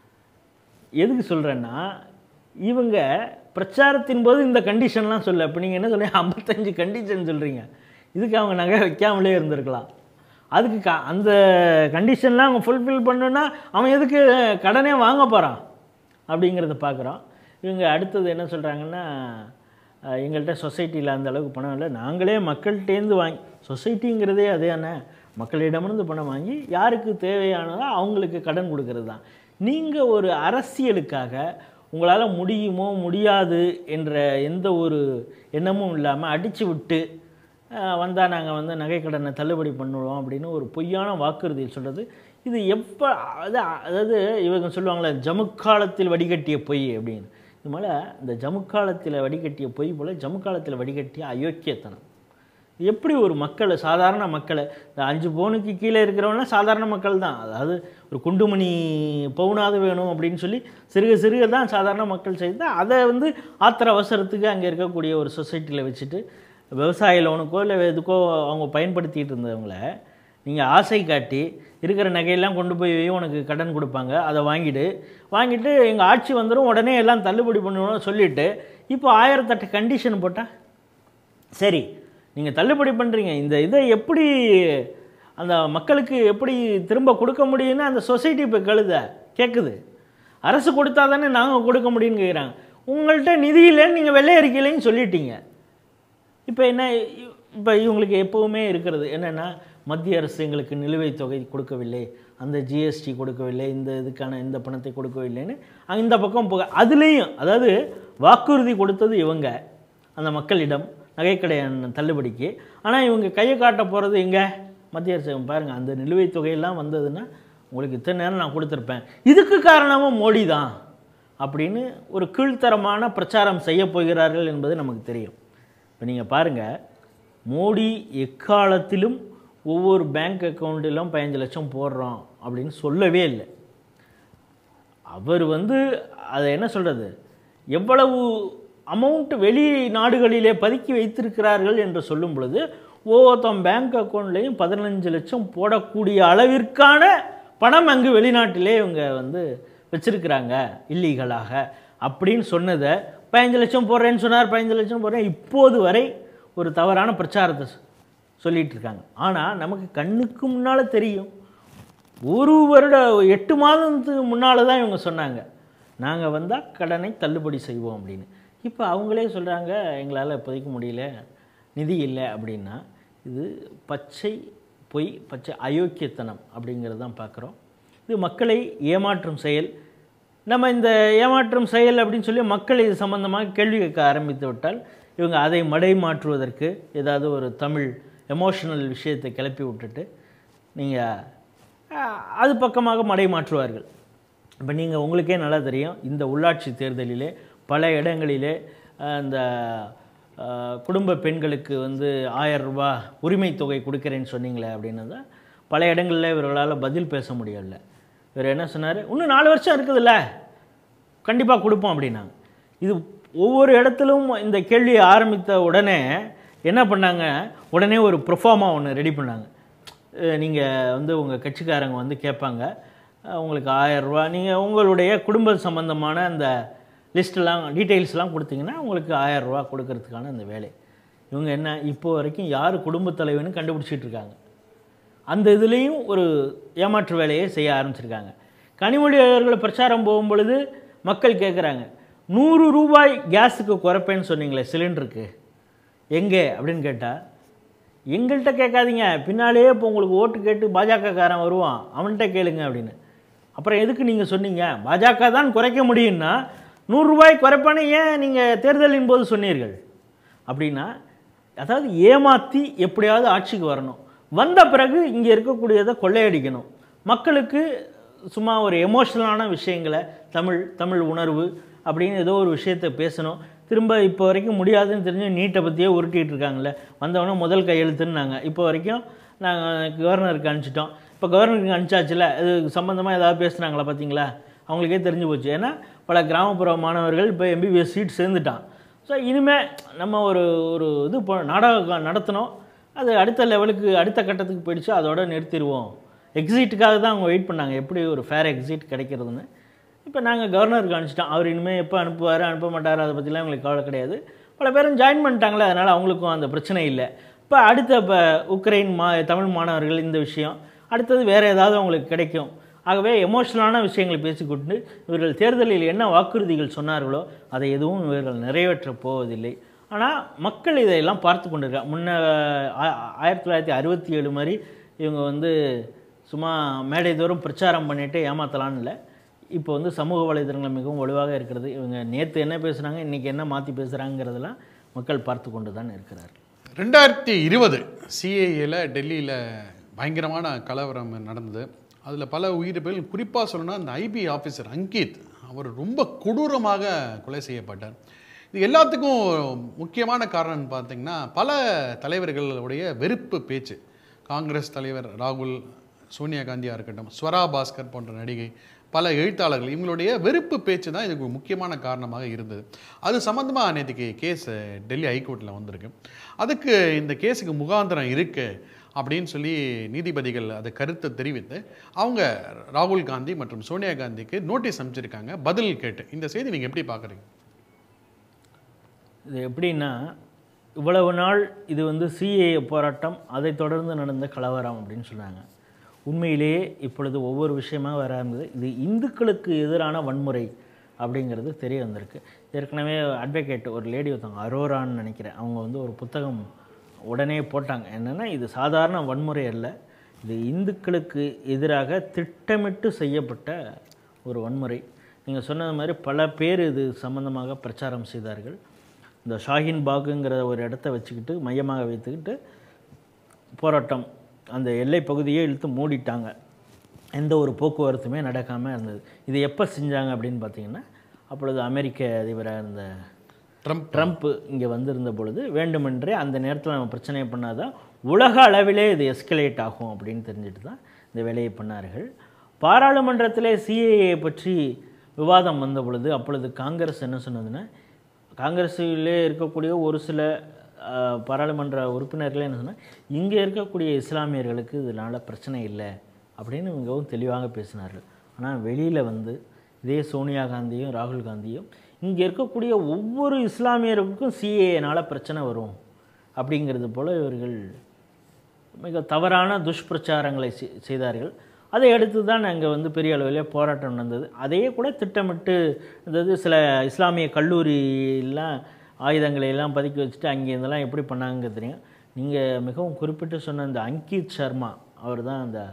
Speaker 2: எதுக்கு சொல்கிறேன்னா இவங்க பிரச்சாரத்தின் போது இந்த கண்டிஷன்லாம் சொல்ல இப்போ நீங்கள் என்ன சொல்றீங்க ஐம்பத்தஞ்சு கண்டிஷன் சொல்கிறீங்க இதுக்கு அவங்க நகை வைக்காமலே இருந்திருக்கலாம் அதுக்கு க அந்த கண்டிஷன்லாம் அவங்க ஃபுல்ஃபில் பண்ணுன்னா அவன் எதுக்கு கடனே வாங்க போகிறான் அப்படிங்கிறத பார்க்குறோம் இவங்க அடுத்தது என்ன சொல்கிறாங்கன்னா அஹ், எங்கள்கிட்ட சொசைட்டியில் அந்த அளவுக்கு பணம் இல்லை நாங்களே மக்கள்கிட்டேருந்து வாங்கி சொசைட்டிங்கிறதே அதே தானே மக்களிடமிருந்து பணம் வாங்கி யாருக்கு தேவையானதோ அவங்களுக்கு கடன் கொடுக்கறது தான் நீங்கள் ஒரு அரசியலுக்காக உங்களால் முடியுமோ முடியாது என்ற எந்த ஒரு எண்ணமும் இல்லாமல் அடித்து விட்டு வந்தால் நாங்கள் வந்து நகைக்கடனை தள்ளுபடி பண்ணுவோம் அப்படின்னு ஒரு பொய்யான வாக்குறுதியில் சொல்கிறது இது எப்போ அது அதாவது இவங்க சொல்லுவாங்களே ஜமுக்காலத்தில் வடிகட்டிய பொய் அப்படின்னு இது மேலே இந்த ஜமுக்காலத்தில் வடிகட்டிய பொய் போல் ஜமுக்காலத்தில் வடிகட்டிய அயோக்கியத்தனம் எப்படி ஒரு மக்களை சாதாரண மக்களை இந்த அஞ்சு பவுனுக்கு கீழே இருக்கிறவங்களாம் சாதாரண மக்கள் தான் அதாவது ஒரு குண்டுமணி பவுனாவது வேணும் அப்படின்னு சொல்லி சிறுக சிறுக தான் சாதாரண மக்கள் செய்து அதை வந்து ஆத்திர அவசரத்துக்கு அங்கே இருக்கக்கூடிய ஒரு சொசைட்டியில் வச்சுட்டு விவசாய லோனுக்கோ இல்லை எதுக்கோ அவங்க பயன்படுத்திகிட்டு இருந்தவங்கள நீங்கள் ஆசை காட்டி இருக்கிற நகையெல்லாம் கொண்டு போய் உனக்கு கடன் கொடுப்பாங்க அதை வாங்கிடு வாங்கிட்டு எங்கள் ஆட்சி வந்துடும் உடனே எல்லாம் தள்ளுபடி பண்ணணும்னு சொல்லிவிட்டு இப்போ ஆயிரத்தெட்டு கண்டிஷன் போட்டால் சரி நீங்கள் தள்ளுபடி பண்ணுறீங்க இந்த இதை எப்படி அந்த மக்களுக்கு எப்படி திரும்ப கொடுக்க முடியும்னு அந்த சொசைட்டி இப்போ கழுத கேட்குது அரசு கொடுத்தா தானே நாங்கள் கொடுக்க முடியும்னு கேட்குறாங்க உங்கள்கிட்ட நிதி இல்லைன்னு நீங்கள் வெள்ளை அறிக்கையிலையும் சொல்லிட்டீங்க இப்போ என்ன இப்போ இவங்களுக்கு எப்போவுமே இருக்கிறது என்னென்னா மத்திய அரசு எங்களுக்கு நிலுவைத் தொகை கொடுக்கவில்லை அந்த ஜிஎஸ்டி கொடுக்கவில்லை இந்த இதுக்கான இந்த பணத்தை கொடுக்கவில்லைன்னு அங்க இந்த பக்கம் போக அதுலேயும் அதாவது வாக்குறுதி கொடுத்தது இவங்க அந்த மக்களிடம் நகைக்கடை தள்ளுபடிக்கு ஆனால் இவங்க கையை காட்ட போகிறது எங்கே மத்திய அரசு பாருங்கள் அந்த நிலுவைத் தொகையெல்லாம் வந்ததுன்னா உங்களுக்கு இத்தனை நேரம் நான் கொடுத்துருப்பேன் இதுக்கு காரணமும் மோடி தான் அப்படின்னு ஒரு கீழ்த்தரமான பிரச்சாரம் செய்ய போகிறார்கள் என்பது நமக்கு தெரியும் இப்போ நீங்கள் பாருங்கள் மோடி எக்காலத்திலும் ஒவ்வொரு பேங்க் அக்கௌண்ட்டிலும் பதினஞ்சு லட்சம் போடுறோம் அப்படின்னு சொல்லவே இல்லை அவர் வந்து அதை என்ன சொல்கிறது எவ்வளவு அமௌண்ட் வெளி நாடுகளிலே பதுக்கி வைத்திருக்கிறார்கள் என்று சொல்லும் பொழுது ஒவ்வொருத்தன் பேங்க் அக்கௌண்ட்லேயும் பதினஞ்சு லட்சம் போடக்கூடிய அளவிற்கான பணம் அங்கு வெளிநாட்டிலே இவங்க வந்து வச்சிருக்கிறாங்க இல்லீகலாக அப்படின்னு சொன்னதை பதினஞ்சு லட்சம் போடுறேன்னு சொன்னார் பதினஞ்சு லட்சம் போடுறேன் இப்போது வரை ஒரு தவறான பிரச்சாரத்தை சொ- சொல்லிட்டு இருக்காங்க ஆனால் நமக்கு கண்ணுக்கு முன்னால் தெரியும் ஒரு வருட எட்டு மாதத்துக்கு முன்னால் தான் இவங்க சொன்னாங்க நாங்கள் வந்தால் கடனை தள்ளுபடி செய்வோம் அப்படின்னு இப்போ அவங்களே சொல்கிறாங்க எங்களால் இப்போதைக்கு முடியல நிதி இல்லை அப்படின்னா இது பச்சை பொய் பச்சை அயோக்கியத்தனம் அப்படிங்கிறது தான் பார்க்குறோம் இது மக்களை ஏமாற்றும் செயல் நம்ம இந்த ஏமாற்றும் செயல் அப்படின்னு சொல்லி மக்கள் இது சம்பந்தமாக கேள்வி கேட்க ஆரம்பித்து விட்டால் இவங்க அதை மடை மாற்றுவதற்கு ஏதாவது ஒரு தமிழ் எமோஷனல் விஷயத்தை கிளப்பி விட்டுட்டு நீங்கள் அது பக்கமாக மடை மாற்றுவார்கள் இப்போ நீங்கள் உங்களுக்கே நல்லா தெரியும் இந்த உள்ளாட்சி தேர்தலிலே பல இடங்களிலே அஹ், இந்த அஹ், குடும்ப பெண்களுக்கு வந்து ஆயிரம் ரூபாய் உரிமை தொகை கொடுக்குறேன்னு சொன்னீங்களே அப்படின்னு தான் பல இடங்களில் இவர்களால் பதில் பேச முடியல இவர் என்ன சொன்னார் இன்னும் நாலு வருஷம் இருக்குதுல்ல கண்டிப்பாக கொடுப்போம் அப்படின்னாங்க இது ஒவ்வொரு இடத்திலும் இந்த கேள்வியை ஆரம்பித்த உடனே என்ன பண்ணாங்க உடனே ஒரு ப்ரொஃபார்மா ஒன்று ரெடி பண்ணாங்க நீங்கள் வந்து உங்கள் கட்சிக்காரங்க வந்து கேட்பாங்க அஹ் உங்களுக்கு ஆயிரம் ரூபா நீங்கள் உங்களுடைய குடும்ப சம்பந்தமான அந்த லிஸ்ட்டெல்லாம் டீட்டெயில்ஸ்லாம் கொடுத்தீங்கன்னா உங்களுக்கு ஆயிரம் ரூபா கொடுக்கறதுக்கான அந்த வேலை இவங்க என்ன இப்போ வரைக்கும் யார் குடும்பத் தலைவன்னு கண்டுபிடிச்சிட்டு இருக்காங்க அந்த இதுலேயும் ஒரு ஏமாற்று வேலையை செய்ய ஆரம்பிச்சிருக்காங்க கனிமொழி அவர்கள் பிரச்சாரம் போகும் பொழுது மக்கள் கேட்குறாங்க நூறு ரூபாய் கேஸுக்கு குறைப்பேன்னு சொன்னீங்களே சிலிண்டருக்கு எங்கே அப்படின்னு கேட்டால் எங்கள்கிட்ட கேட்காதீங்க பின்னாலேயே இப்போ உங்களுக்கு ஓட்டு கேட்டு பாஜகக்காரன் வருவான் அவன்கிட்ட கேளுங்க அப்படின்னு அப்புறம் எதுக்கு நீங்கள் சொன்னீங்க பாஜக தான் குறைக்க முடியும்னா நூறுரூபாய் குறைப்பானே ஏன் நீங்கள் தேர்தலின் போது சொன்னீர்கள் அப்படின்னா அதாவது ஏமாற்றி எப்படியாவது ஆட்சிக்கு வரணும் வந்த பிறகு இங்கே இருக்கக்கூடியதை கொள்ளையடிக்கணும் மக்களுக்கு சும்மா ஒரு எமோஷனலான விஷயங்களை தமிழ் தமிழ் உணர்வு அப்படின்னு ஏதோ ஒரு விஷயத்தை பேசணும் திரும்ப இப்போ வரைக்கும் முடியாதுன்னு தெரிஞ்சு நீட்டை பற்றியே உருட்டிட்டு இருக்காங்கல்ல வந்தவொடனே முதல் கையெழுத்துன்னாங்க இப்போ வரைக்கும் நாங்கள் கவர்னருக்கு அனுப்பிச்சிட்டோம் இப்போ கவர்னருக்கு அனுப்பிச்சாச்சுல இது சம்மந்தமாக ஏதாவது பேசுனாங்களா பார்த்தீங்களா அவங்களுக்கே தெரிஞ்சு போச்சு ஏன்னா பல கிராமப்புற மாணவர்கள் இப்போ எம்பிபிஎஸ் சீட் சேர்ந்துட்டான் ஸோ இனிமேல் நம்ம ஒரு ஒரு இது போ நாடகம் நடத்தினோம் அது அடுத்த லெவலுக்கு அடுத்த கட்டத்துக்கு போயிடுச்சு அதோட நிறுத்திடுவோம் எக்ஸிட்டுக்காக தான் அவங்க வெயிட் பண்ணாங்க எப்படி ஒரு ஃபேர் எக்ஸிட் கிடைக்கிறதுன்னு இப்போ நாங்கள் கவர்னருக்கு அனுப்பிச்சிட்டோம் அவர் இனிமேல் எப்போ அனுப்புவார் அனுப்ப மாட்டார் அதை பற்றிலாம் எங்களுக்கு கவலை கிடையாது பல பேரும் ஜாயின் பண்ணிட்டாங்களே அதனால் அவங்களுக்கும் அந்த பிரச்சனை இல்லை இப்போ அடுத்த இப்போ உக்ரைன் மா தமிழ் மாணவர்கள் இந்த விஷயம் அடுத்தது வேறு ஏதாவது அவங்களுக்கு கிடைக்கும் ஆகவே எமோஷனலான விஷயங்களை பேசிக்கொண்டு இவர்கள் தேர்தலில் என்ன வாக்குறுதிகள் சொன்னார்களோ அதை எதுவும் இவர்கள் நிறைவேற்றப் போவதில்லை ஆனால் மக்கள் இதையெல்லாம் பார்த்து கொண்டிருக்காங்க முன்ன ஆ- ஆயிரத்தி தொள்ளாயிரத்தி அறுபத்தி ஏழு மாதிரி இவங்க வந்து சும்மா மேடை தோறும் பிரச்சாரம் பண்ணிட்டு ஏமாத்தலான்னு இல்லை இப்போ வந்து சமூக வலைதளங்கள் மிகவும் வலுவாக இருக்கிறது இவங்க நேற்று என்ன பேசுனாங்க இன்றைக்கி என்ன மாற்றி பேசுகிறாங்கிறதெல்லாம் மக்கள் பார்த்து கொண்டு தான் இருக்கிறார்கள்
Speaker 1: ரெண்டாயிரத்தி இருபது சிஏஏல டெல்லியில் பயங்கரமான கலவரம் நடந்தது அதில் பல உயிரிழப்புகள் குறிப்பாக சொல்லணும்னா அந்த ஐபி ஆஃபீஸர் அங்கித் அவர் ரொம்ப கொடூரமாக கொலை செய்யப்பட்டார் இது எல்லாத்துக்கும் முக்கியமான காரணம் பார்த்தீங்கன்னா பல தலைவர்களுடைய வெறுப்பு பேச்சு காங்கிரஸ் தலைவர் ராகுல் சோனியா காந்தியாக இருக்கட்டும் ஸ்வரா பாஸ்கர் போன்ற நடிகை பல எழுத்தாளர்கள் இவங்களுடைய வெறுப்பு பேச்சு தான் இதுக்கு ஒரு முக்கியமான காரணமாக இருந்தது அது சம்மந்தமாக நேற்றுக்கு கேஸ் டெல்லி ஹைகோர்ட்டில் வந்திருக்கு அதுக்கு இந்த கேஸுக்கு முகாந்திரம் இருக்கு அப்படின்னு சொல்லி நீதிபதிகள் அதை கருத்தை தெரிவித்து அவங்க ராகுல் காந்தி மற்றும் சோனியா காந்திக்கு நோட்டீஸ் அனுப்பிச்சிருக்காங்க பதில் கேட்டு இந்த செய்தி நீங்கள் எப்படி பார்க்குறீங்க
Speaker 2: இது எப்படின்னா இவ்வளவு நாள் இது வந்து சிஏஏ போராட்டம் அதைத் தொடர்ந்து நடந்த கலவரம் அப்படின்னு சொன்னாங்க உண்மையிலேயே இப்பொழுது ஒவ்வொரு விஷயமா வர ஆரம்பிது இது இந்துக்களுக்கு எதிரான வன்முறை அப்படிங்கிறது தெரிய வந்திருக்கு ஏற்கனவே அட்வொகேட் ஒரு லேடி ஒருத்தவங்க அரோரான்னு நினைக்கிறேன் அவங்க வந்து ஒரு புத்தகம் உடனே போட்டாங்க என்னென்னா இது சாதாரண வன்முறை அல்ல இது இந்துக்களுக்கு எதிராக திட்டமிட்டு செய்யப்பட்ட ஒரு வன்முறை நீங்கள் சொன்னது மாதிரி பல பேர் இது சம்பந்தமாக பிரச்சாரம் செய்தார்கள் இந்த ஷாஹின் பாகுங்கிற ஒரு இடத்த வச்சுக்கிட்டு மையமாக வைத்துக்கிட்டு போராட்டம் அந்த எல்லை பகுதியை இழுத்து மூடிட்டாங்க எந்த ஒரு போக்குவரத்துமே நடக்காமல் இருந்தது இது எப்போ செஞ்சாங்க அப்படின்னு பார்த்தீங்கன்னா அப்பொழுது அமெரிக்க அதிபராக இருந்த
Speaker 1: ட்ரம்ப்
Speaker 2: ட்ரம்ப் இங்கே வந்திருந்த பொழுது வேண்டுமென்றே அந்த நேரத்தில் நம்ம பிரச்சனையை பண்ணாதான் உலக அளவிலே இது எஸ்கலேட் ஆகும் அப்படின்னு தெரிஞ்சுட்டு தான் இந்த வேலையை பண்ணார்கள் பாராளுமன்றத்திலே சிஏஏ பற்றி விவாதம் வந்த பொழுது அப்பொழுது காங்கிரஸ் என்ன சொன்னதுன்னா காங்கிரஸிலே இருக்கக்கூடிய ஒரு சில அஹ், பாராளுமன்ற உறுப்பினர்களே என்ன சொன்னால் இங்கே இருக்கக்கூடிய இஸ்லாமியர்களுக்கு இதனால் பிரச்சனை இல்லை அப்படின்னு மிகவும் தெளிவாக பேசினார்கள் ஆனால் வெளியில் வந்து இதே சோனியா காந்தியும் ராகுல் காந்தியும் இங்கே இருக்கக்கூடிய ஒவ்வொரு இஸ்லாமியருக்கும் சிஏனால் பிரச்சனை வரும் அப்படிங்கிறது போல் இவர்கள் மிக தவறான துஷ்பிரச்சாரங்களை செய்- செய்தார்கள் அதை அடுத்து தான் அங்கே வந்து பெரிய அளவில் போராட்டம் நடந்தது அதையே கூட திட்டமிட்டு அதாவது சில இஸ்லாமிய கல்லூரியெல்லாம் ஆயுதங்களை எல்லாம் பதுக்கி வச்சுட்டு அங்கே இதெல்லாம் எப்படி பண்ணாங்க தெரியும் நீங்கள் மிகவும் குறிப்பிட்டு சொன்ன இந்த அங்கித் சர்மா அவர் தான் அந்த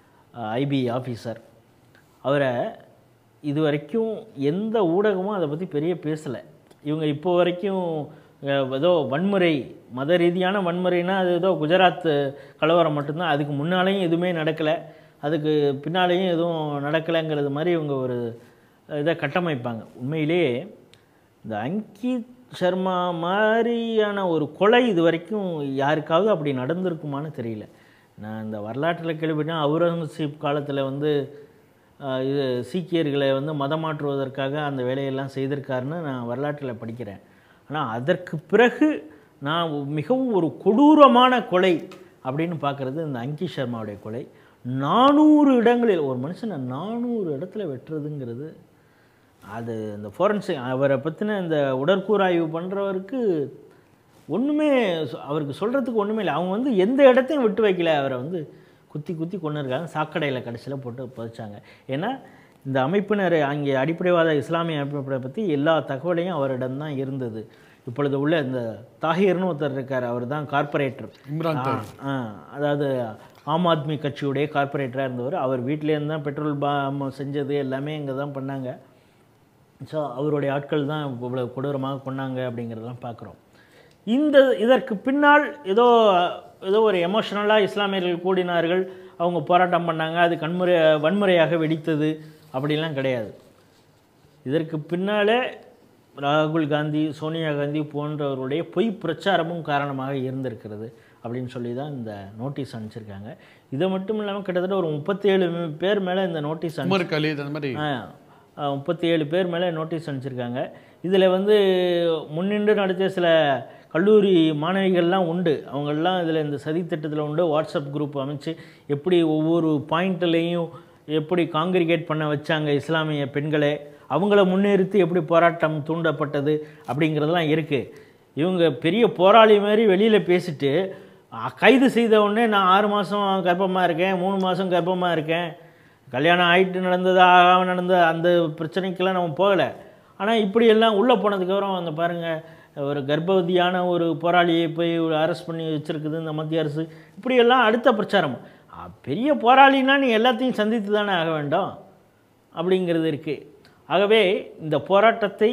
Speaker 2: ஐபி ஆஃபீஸர் அவரை இது வரைக்கும் எந்த ஊடகமும் அதை பற்றி பெரிய பேசலை இவங்க இப்போ வரைக்கும் அஹ், ஏதோ வன்முறை மத ரீதியான வன்முறைனா அது ஏதோ குஜராத் கலவரம் மட்டும்தான் அதுக்கு முன்னாலேயும் எதுவுமே நடக்கலை அதுக்கு பின்னாலேயும் எதுவும் நடக்கலைங்கிறது மாதிரி இவங்க ஒரு இதை கட்டமைப்பாங்க உண்மையிலேயே இந்த அங்கித் சர்மா மாதிரியான ஒரு கொலை இது வரைக்கும் யாருக்காவது அப்படி நடந்திருக்குமான்னு தெரியல நான் இந்த வரலாற்றில் கேள்விப்பட்டேன் அவுரங்கசீப் காலத்தில் வந்து ஆஹ், இது சீக்கியர்களை வந்து மதம் மாற்றுவதற்காக அந்த வேலையெல்லாம் செய்திருக்காருன்னு நான் வரலாற்றில் படிக்கிறேன் ஆனால் அதற்கு பிறகு நான் மிகவும் ஒரு கொடூரமான கொலை அப்படின்னு பார்க்குறது இந்த அங்கி சர்மாவுடைய கொலை நானூறு இடங்களில் ஒரு மனுஷனை நானூறு இடத்துல வெட்டுறதுங்கிறது அது இந்த ஃபோரன்சிக் அவரை பற்றின இந்த உடற்கூறாய்வு பண்ணுறவருக்கு ஒன்றுமே சொ- அவருக்கு சொல்கிறதுக்கு ஒன்றுமே இல்லை அவங்க வந்து எந்த இடத்தையும் விட்டு வைக்கல அவரை வந்து குத்தி குத்தி கொண்டு இருக்காங்க சாக்கடையில் கடைசியில் போட்டு புதைச்சாங்க ஏன்னா இந்த அமைப்பினர் அங்கே அடிப்படைவாத இஸ்லாமிய அமைப்பினரை பற்றி எல்லா தகவலையும் அவரிடம் தான் இருந்தது இப்பொழுது உள்ள இந்த தாஹிர்னு ஒருத்தர் இருக்கார் அவர் தான் கார்ப்பரேட்டர்
Speaker 1: இம்ரான்
Speaker 2: ஆ, ஆ, அதாவது ஆம் ஆத்மி கட்சியுடைய கார்ப்பரேட்டராக இருந்தவர் அவர் வீட்டிலேருந்து தான் பெட்ரோல் பாம் செஞ்சது எல்லாமே இங்கே தான் பண்ணாங்க ஸோ அவருடைய ஆட்கள் தான் இவ்வளோ கொடூரமாக கொண்டாங்க அப்படிங்கிறதெல்லாம் பார்க்குறோம் இந்த இதற்கு பின்னால் ஏதோ ஏதோ ஒரு எமோஷனலாக இஸ்லாமியர்கள் கூடினார்கள் அவங்க போராட்டம் பண்ணாங்க அது கண்முறை வன்முறையாக வெடித்தது அப்படிலாம் கிடையாது இதற்கு பின்னாலே ராகுல் காந்தி சோனியா காந்தி போன்றவருடைய பொய் பிரச்சாரமும் காரணமாக இருந்திருக்கிறது அப்படின்னு சொல்லி தான் இந்த நோட்டீஸ் அனுப்பிச்சிருக்காங்க இதை மட்டும் இல்லாமல் கிட்டத்தட்ட ஒரு முப்பத்தேழு பேர் மேலே இந்த நோட்டீஸ் அனு
Speaker 1: உமர் கலீத் அந்த மாதிரி
Speaker 2: முப்பத்தி ஏழு பேர் மேலே நோட்டீஸ் அனுப்பிச்சிருக்காங்க இதில் வந்து முன்னின்று நடத்திய சில கல்லூரி மாணவிகள்லாம் உண்டு அவங்கெல்லாம் இதில் இந்த சதித்திட்டத்தில் உண்டு வாட்ஸ்அப் குரூப் அமைச்சு எப்படி ஒவ்வொரு பாயிண்ட்லேயும் எப்படி காங்கிரிகேட் பண்ண வச்சாங்க இஸ்லாமிய பெண்களை அவங்கள முன்னிறுத்தி எப்படி போராட்டம் தூண்டப்பட்டது அப்படிங்கிறதெல்லாம் இருக்குது இவங்க பெரிய போராளி மாதிரி வெளியில் பேசிட்டு அ, கைது செய்த உடனே நான் ஆறு மாதம் கர்ப்பமாக இருக்கேன் மூணு மாதம் கர்ப்பமாக இருக்கேன் கல்யாணம் ஆயிட்டு நடந்தது ஆகாமல் நடந்த அந்த பிரச்சனைக்கெல்லாம் நம்ம போகலை ஆனால் இப்படியெல்லாம் உள்ளே போனதுக்கப்புறம் அந்த பாருங்கள் ஒரு கர்ப்பவதியான ஒரு போராளியை போய் அரெஸ்ட் பண்ணி வச்சுருக்குது இந்த மத்திய அரசு இப்படியெல்லாம் அடுத்த பிரச்சாரம் அ, பெரிய போராளினா நீ எல்லாத்தையும் சந்தித்து தானே ஆக வேண்டும் அப்படிங்கிறது இருக்குது ஆகவே இந்த போராட்டத்தை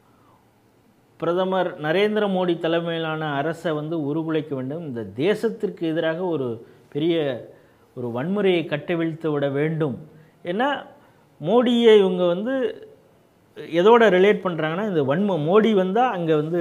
Speaker 2: பிரதமர் நரேந்திர மோடி தலைமையிலான அரசை வந்து உருகுலைக்க வேண்டும் இந்த தேசத்திற்கு எதிராக ஒரு பெரிய ஒரு வன்முறையை கட்டவிழ்த்து விட வேண்டும் ஏன்னா மோடியை இவங்க வந்து எதோட ரிலேட் பண்ணுறாங்கன்னா இந்த வன்ம மோடி வந்தால் அங்கே வந்து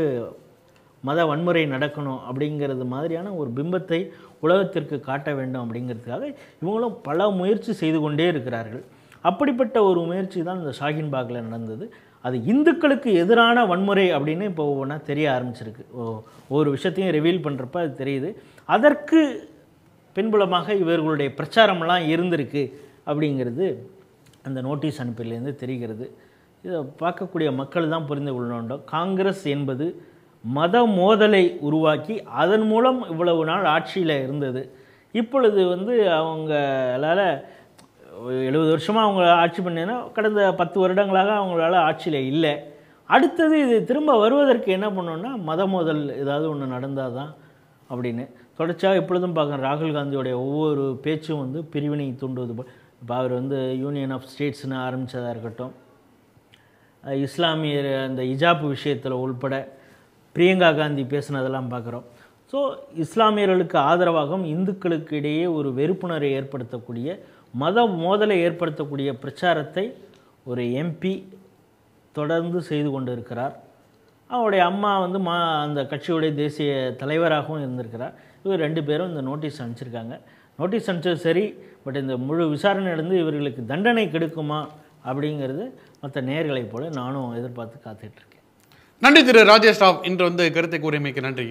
Speaker 2: மத வன்முறை நடக்கணும் அப்படிங்கிறது மாதிரியான ஒரு பிம்பத்தை உலகத்திற்கு காட்ட வேண்டும் அப்படிங்கிறதுக்காக இவங்களும் பல முயற்சி செய்து கொண்டே இருக்கிறார்கள் அப்படிப்பட்ட ஒரு முயற்சி தான் இந்த ஷாஹின்பாகில் நடந்தது அது இந்துக்களுக்கு எதிரான வன்முறை அப்படின்னு இப்போ ஒவ்வொன்றா தெரிய ஆரம்பிச்சிருக்கு ஓ ஒவ்வொரு விஷயத்தையும் ரிவீல் பண்ணுறப்ப அது தெரியுது அதற்கு பின்புலமாக இவர்களுடைய பிரச்சாரம்லாம் இருந்திருக்கு அப்படிங்கிறது அந்த நோட்டீஸ் அனுப்பிலேருந்து தெரிகிறது இதை பார்க்கக்கூடிய மக்கள் தான் புரிந்து கொள்ள வேண்டும் காங்கிரஸ் என்பது மத மோதலை உருவாக்கி அதன் மூலம் இவ்வளவு நாள் ஆட்சியில் இருந்தது இப்பொழுது வந்து அவங்களால எழுபது வருஷமாக அவங்க ஆட்சி பண்ணேன்னா கடந்த பத்து வருடங்களாக அவங்களால ஆட்சியில் இல்லை அடுத்தது இது திரும்ப வருவதற்கு என்ன பண்ணோன்னா மத மோதல் ஏதாவது ஒன்று நடந்தால் தான் அப்படின்னு தொடர்ச்சியாக எப்பொழுதும் பார்க்குறேன் ராகுல் காந்தியோடைய ஒவ்வொரு பேச்சும் வந்து பிரிவினை தூண்டுவது போல் இப்போ அவர் வந்து யூனியன் ஆஃப் ஸ்டேட்ஸ்னு ஆரம்பித்ததாக இருக்கட்டும் அஹ் இஸ்லாமியர் அந்த இஜாப் விஷயத்தில் உள்பட பிரியங்கா காந்தி பேசுனதெல்லாம் பார்க்குறோம் ஸோ இஸ்லாமியர்களுக்கு ஆதரவாகவும் இந்துக்களுக்கு இடையே ஒரு வெறுப்புணர்வை ஏற்படுத்தக்கூடிய மத மோதலை ஏற்படுத்தக்கூடிய பிரச்சாரத்தை ஒரு எம்பி தொடர்ந்து செய்து கொண்டு இருக்கிறார் அவருடைய அம்மா வந்து மா அந்த கட்சியுடைய தேசிய தலைவராகவும் இருந்திருக்கிறார் இவர் ரெண்டு பேரும் இந்த நோட்டீஸ் அனுப்பிச்சிருக்காங்க நோட்டீஸ் அனுப்பிச்சது சரி பட் இந்த முழு விசாரணை நடந்து இவர்களுக்கு தண்டனை கிடைக்குமா அப்படிங்கிறது மற்ற நேர்களைப் போல நானும் எதிர்பார்த்து காத்துட்ருக்கேன்
Speaker 1: நன்றி திரு ராஜேஷ் ராவ் இன்று வந்து கருத்தை கூறியமைக்கு நன்றி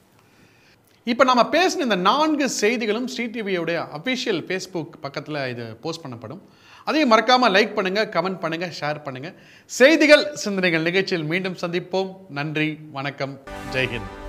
Speaker 1: இப்போ நம்ம பேசின இந்த நான்கு செய்திகளும் ஸ்ரீ டிவியோடைய அஃபிஷியல் ஃபேஸ்புக் பக்கத்தில் இது போஸ்ட் பண்ணப்படும் அதையும் மறக்காமல் லைக் பண்ணுங்கள் கமெண்ட் பண்ணுங்கள் ஷேர் பண்ணுங்கள் செய்திகள் சிந்தனைகள் நிகழ்ச்சியில் மீண்டும் சந்திப்போம் நன்றி வணக்கம் ஜெய்ஹிந்த்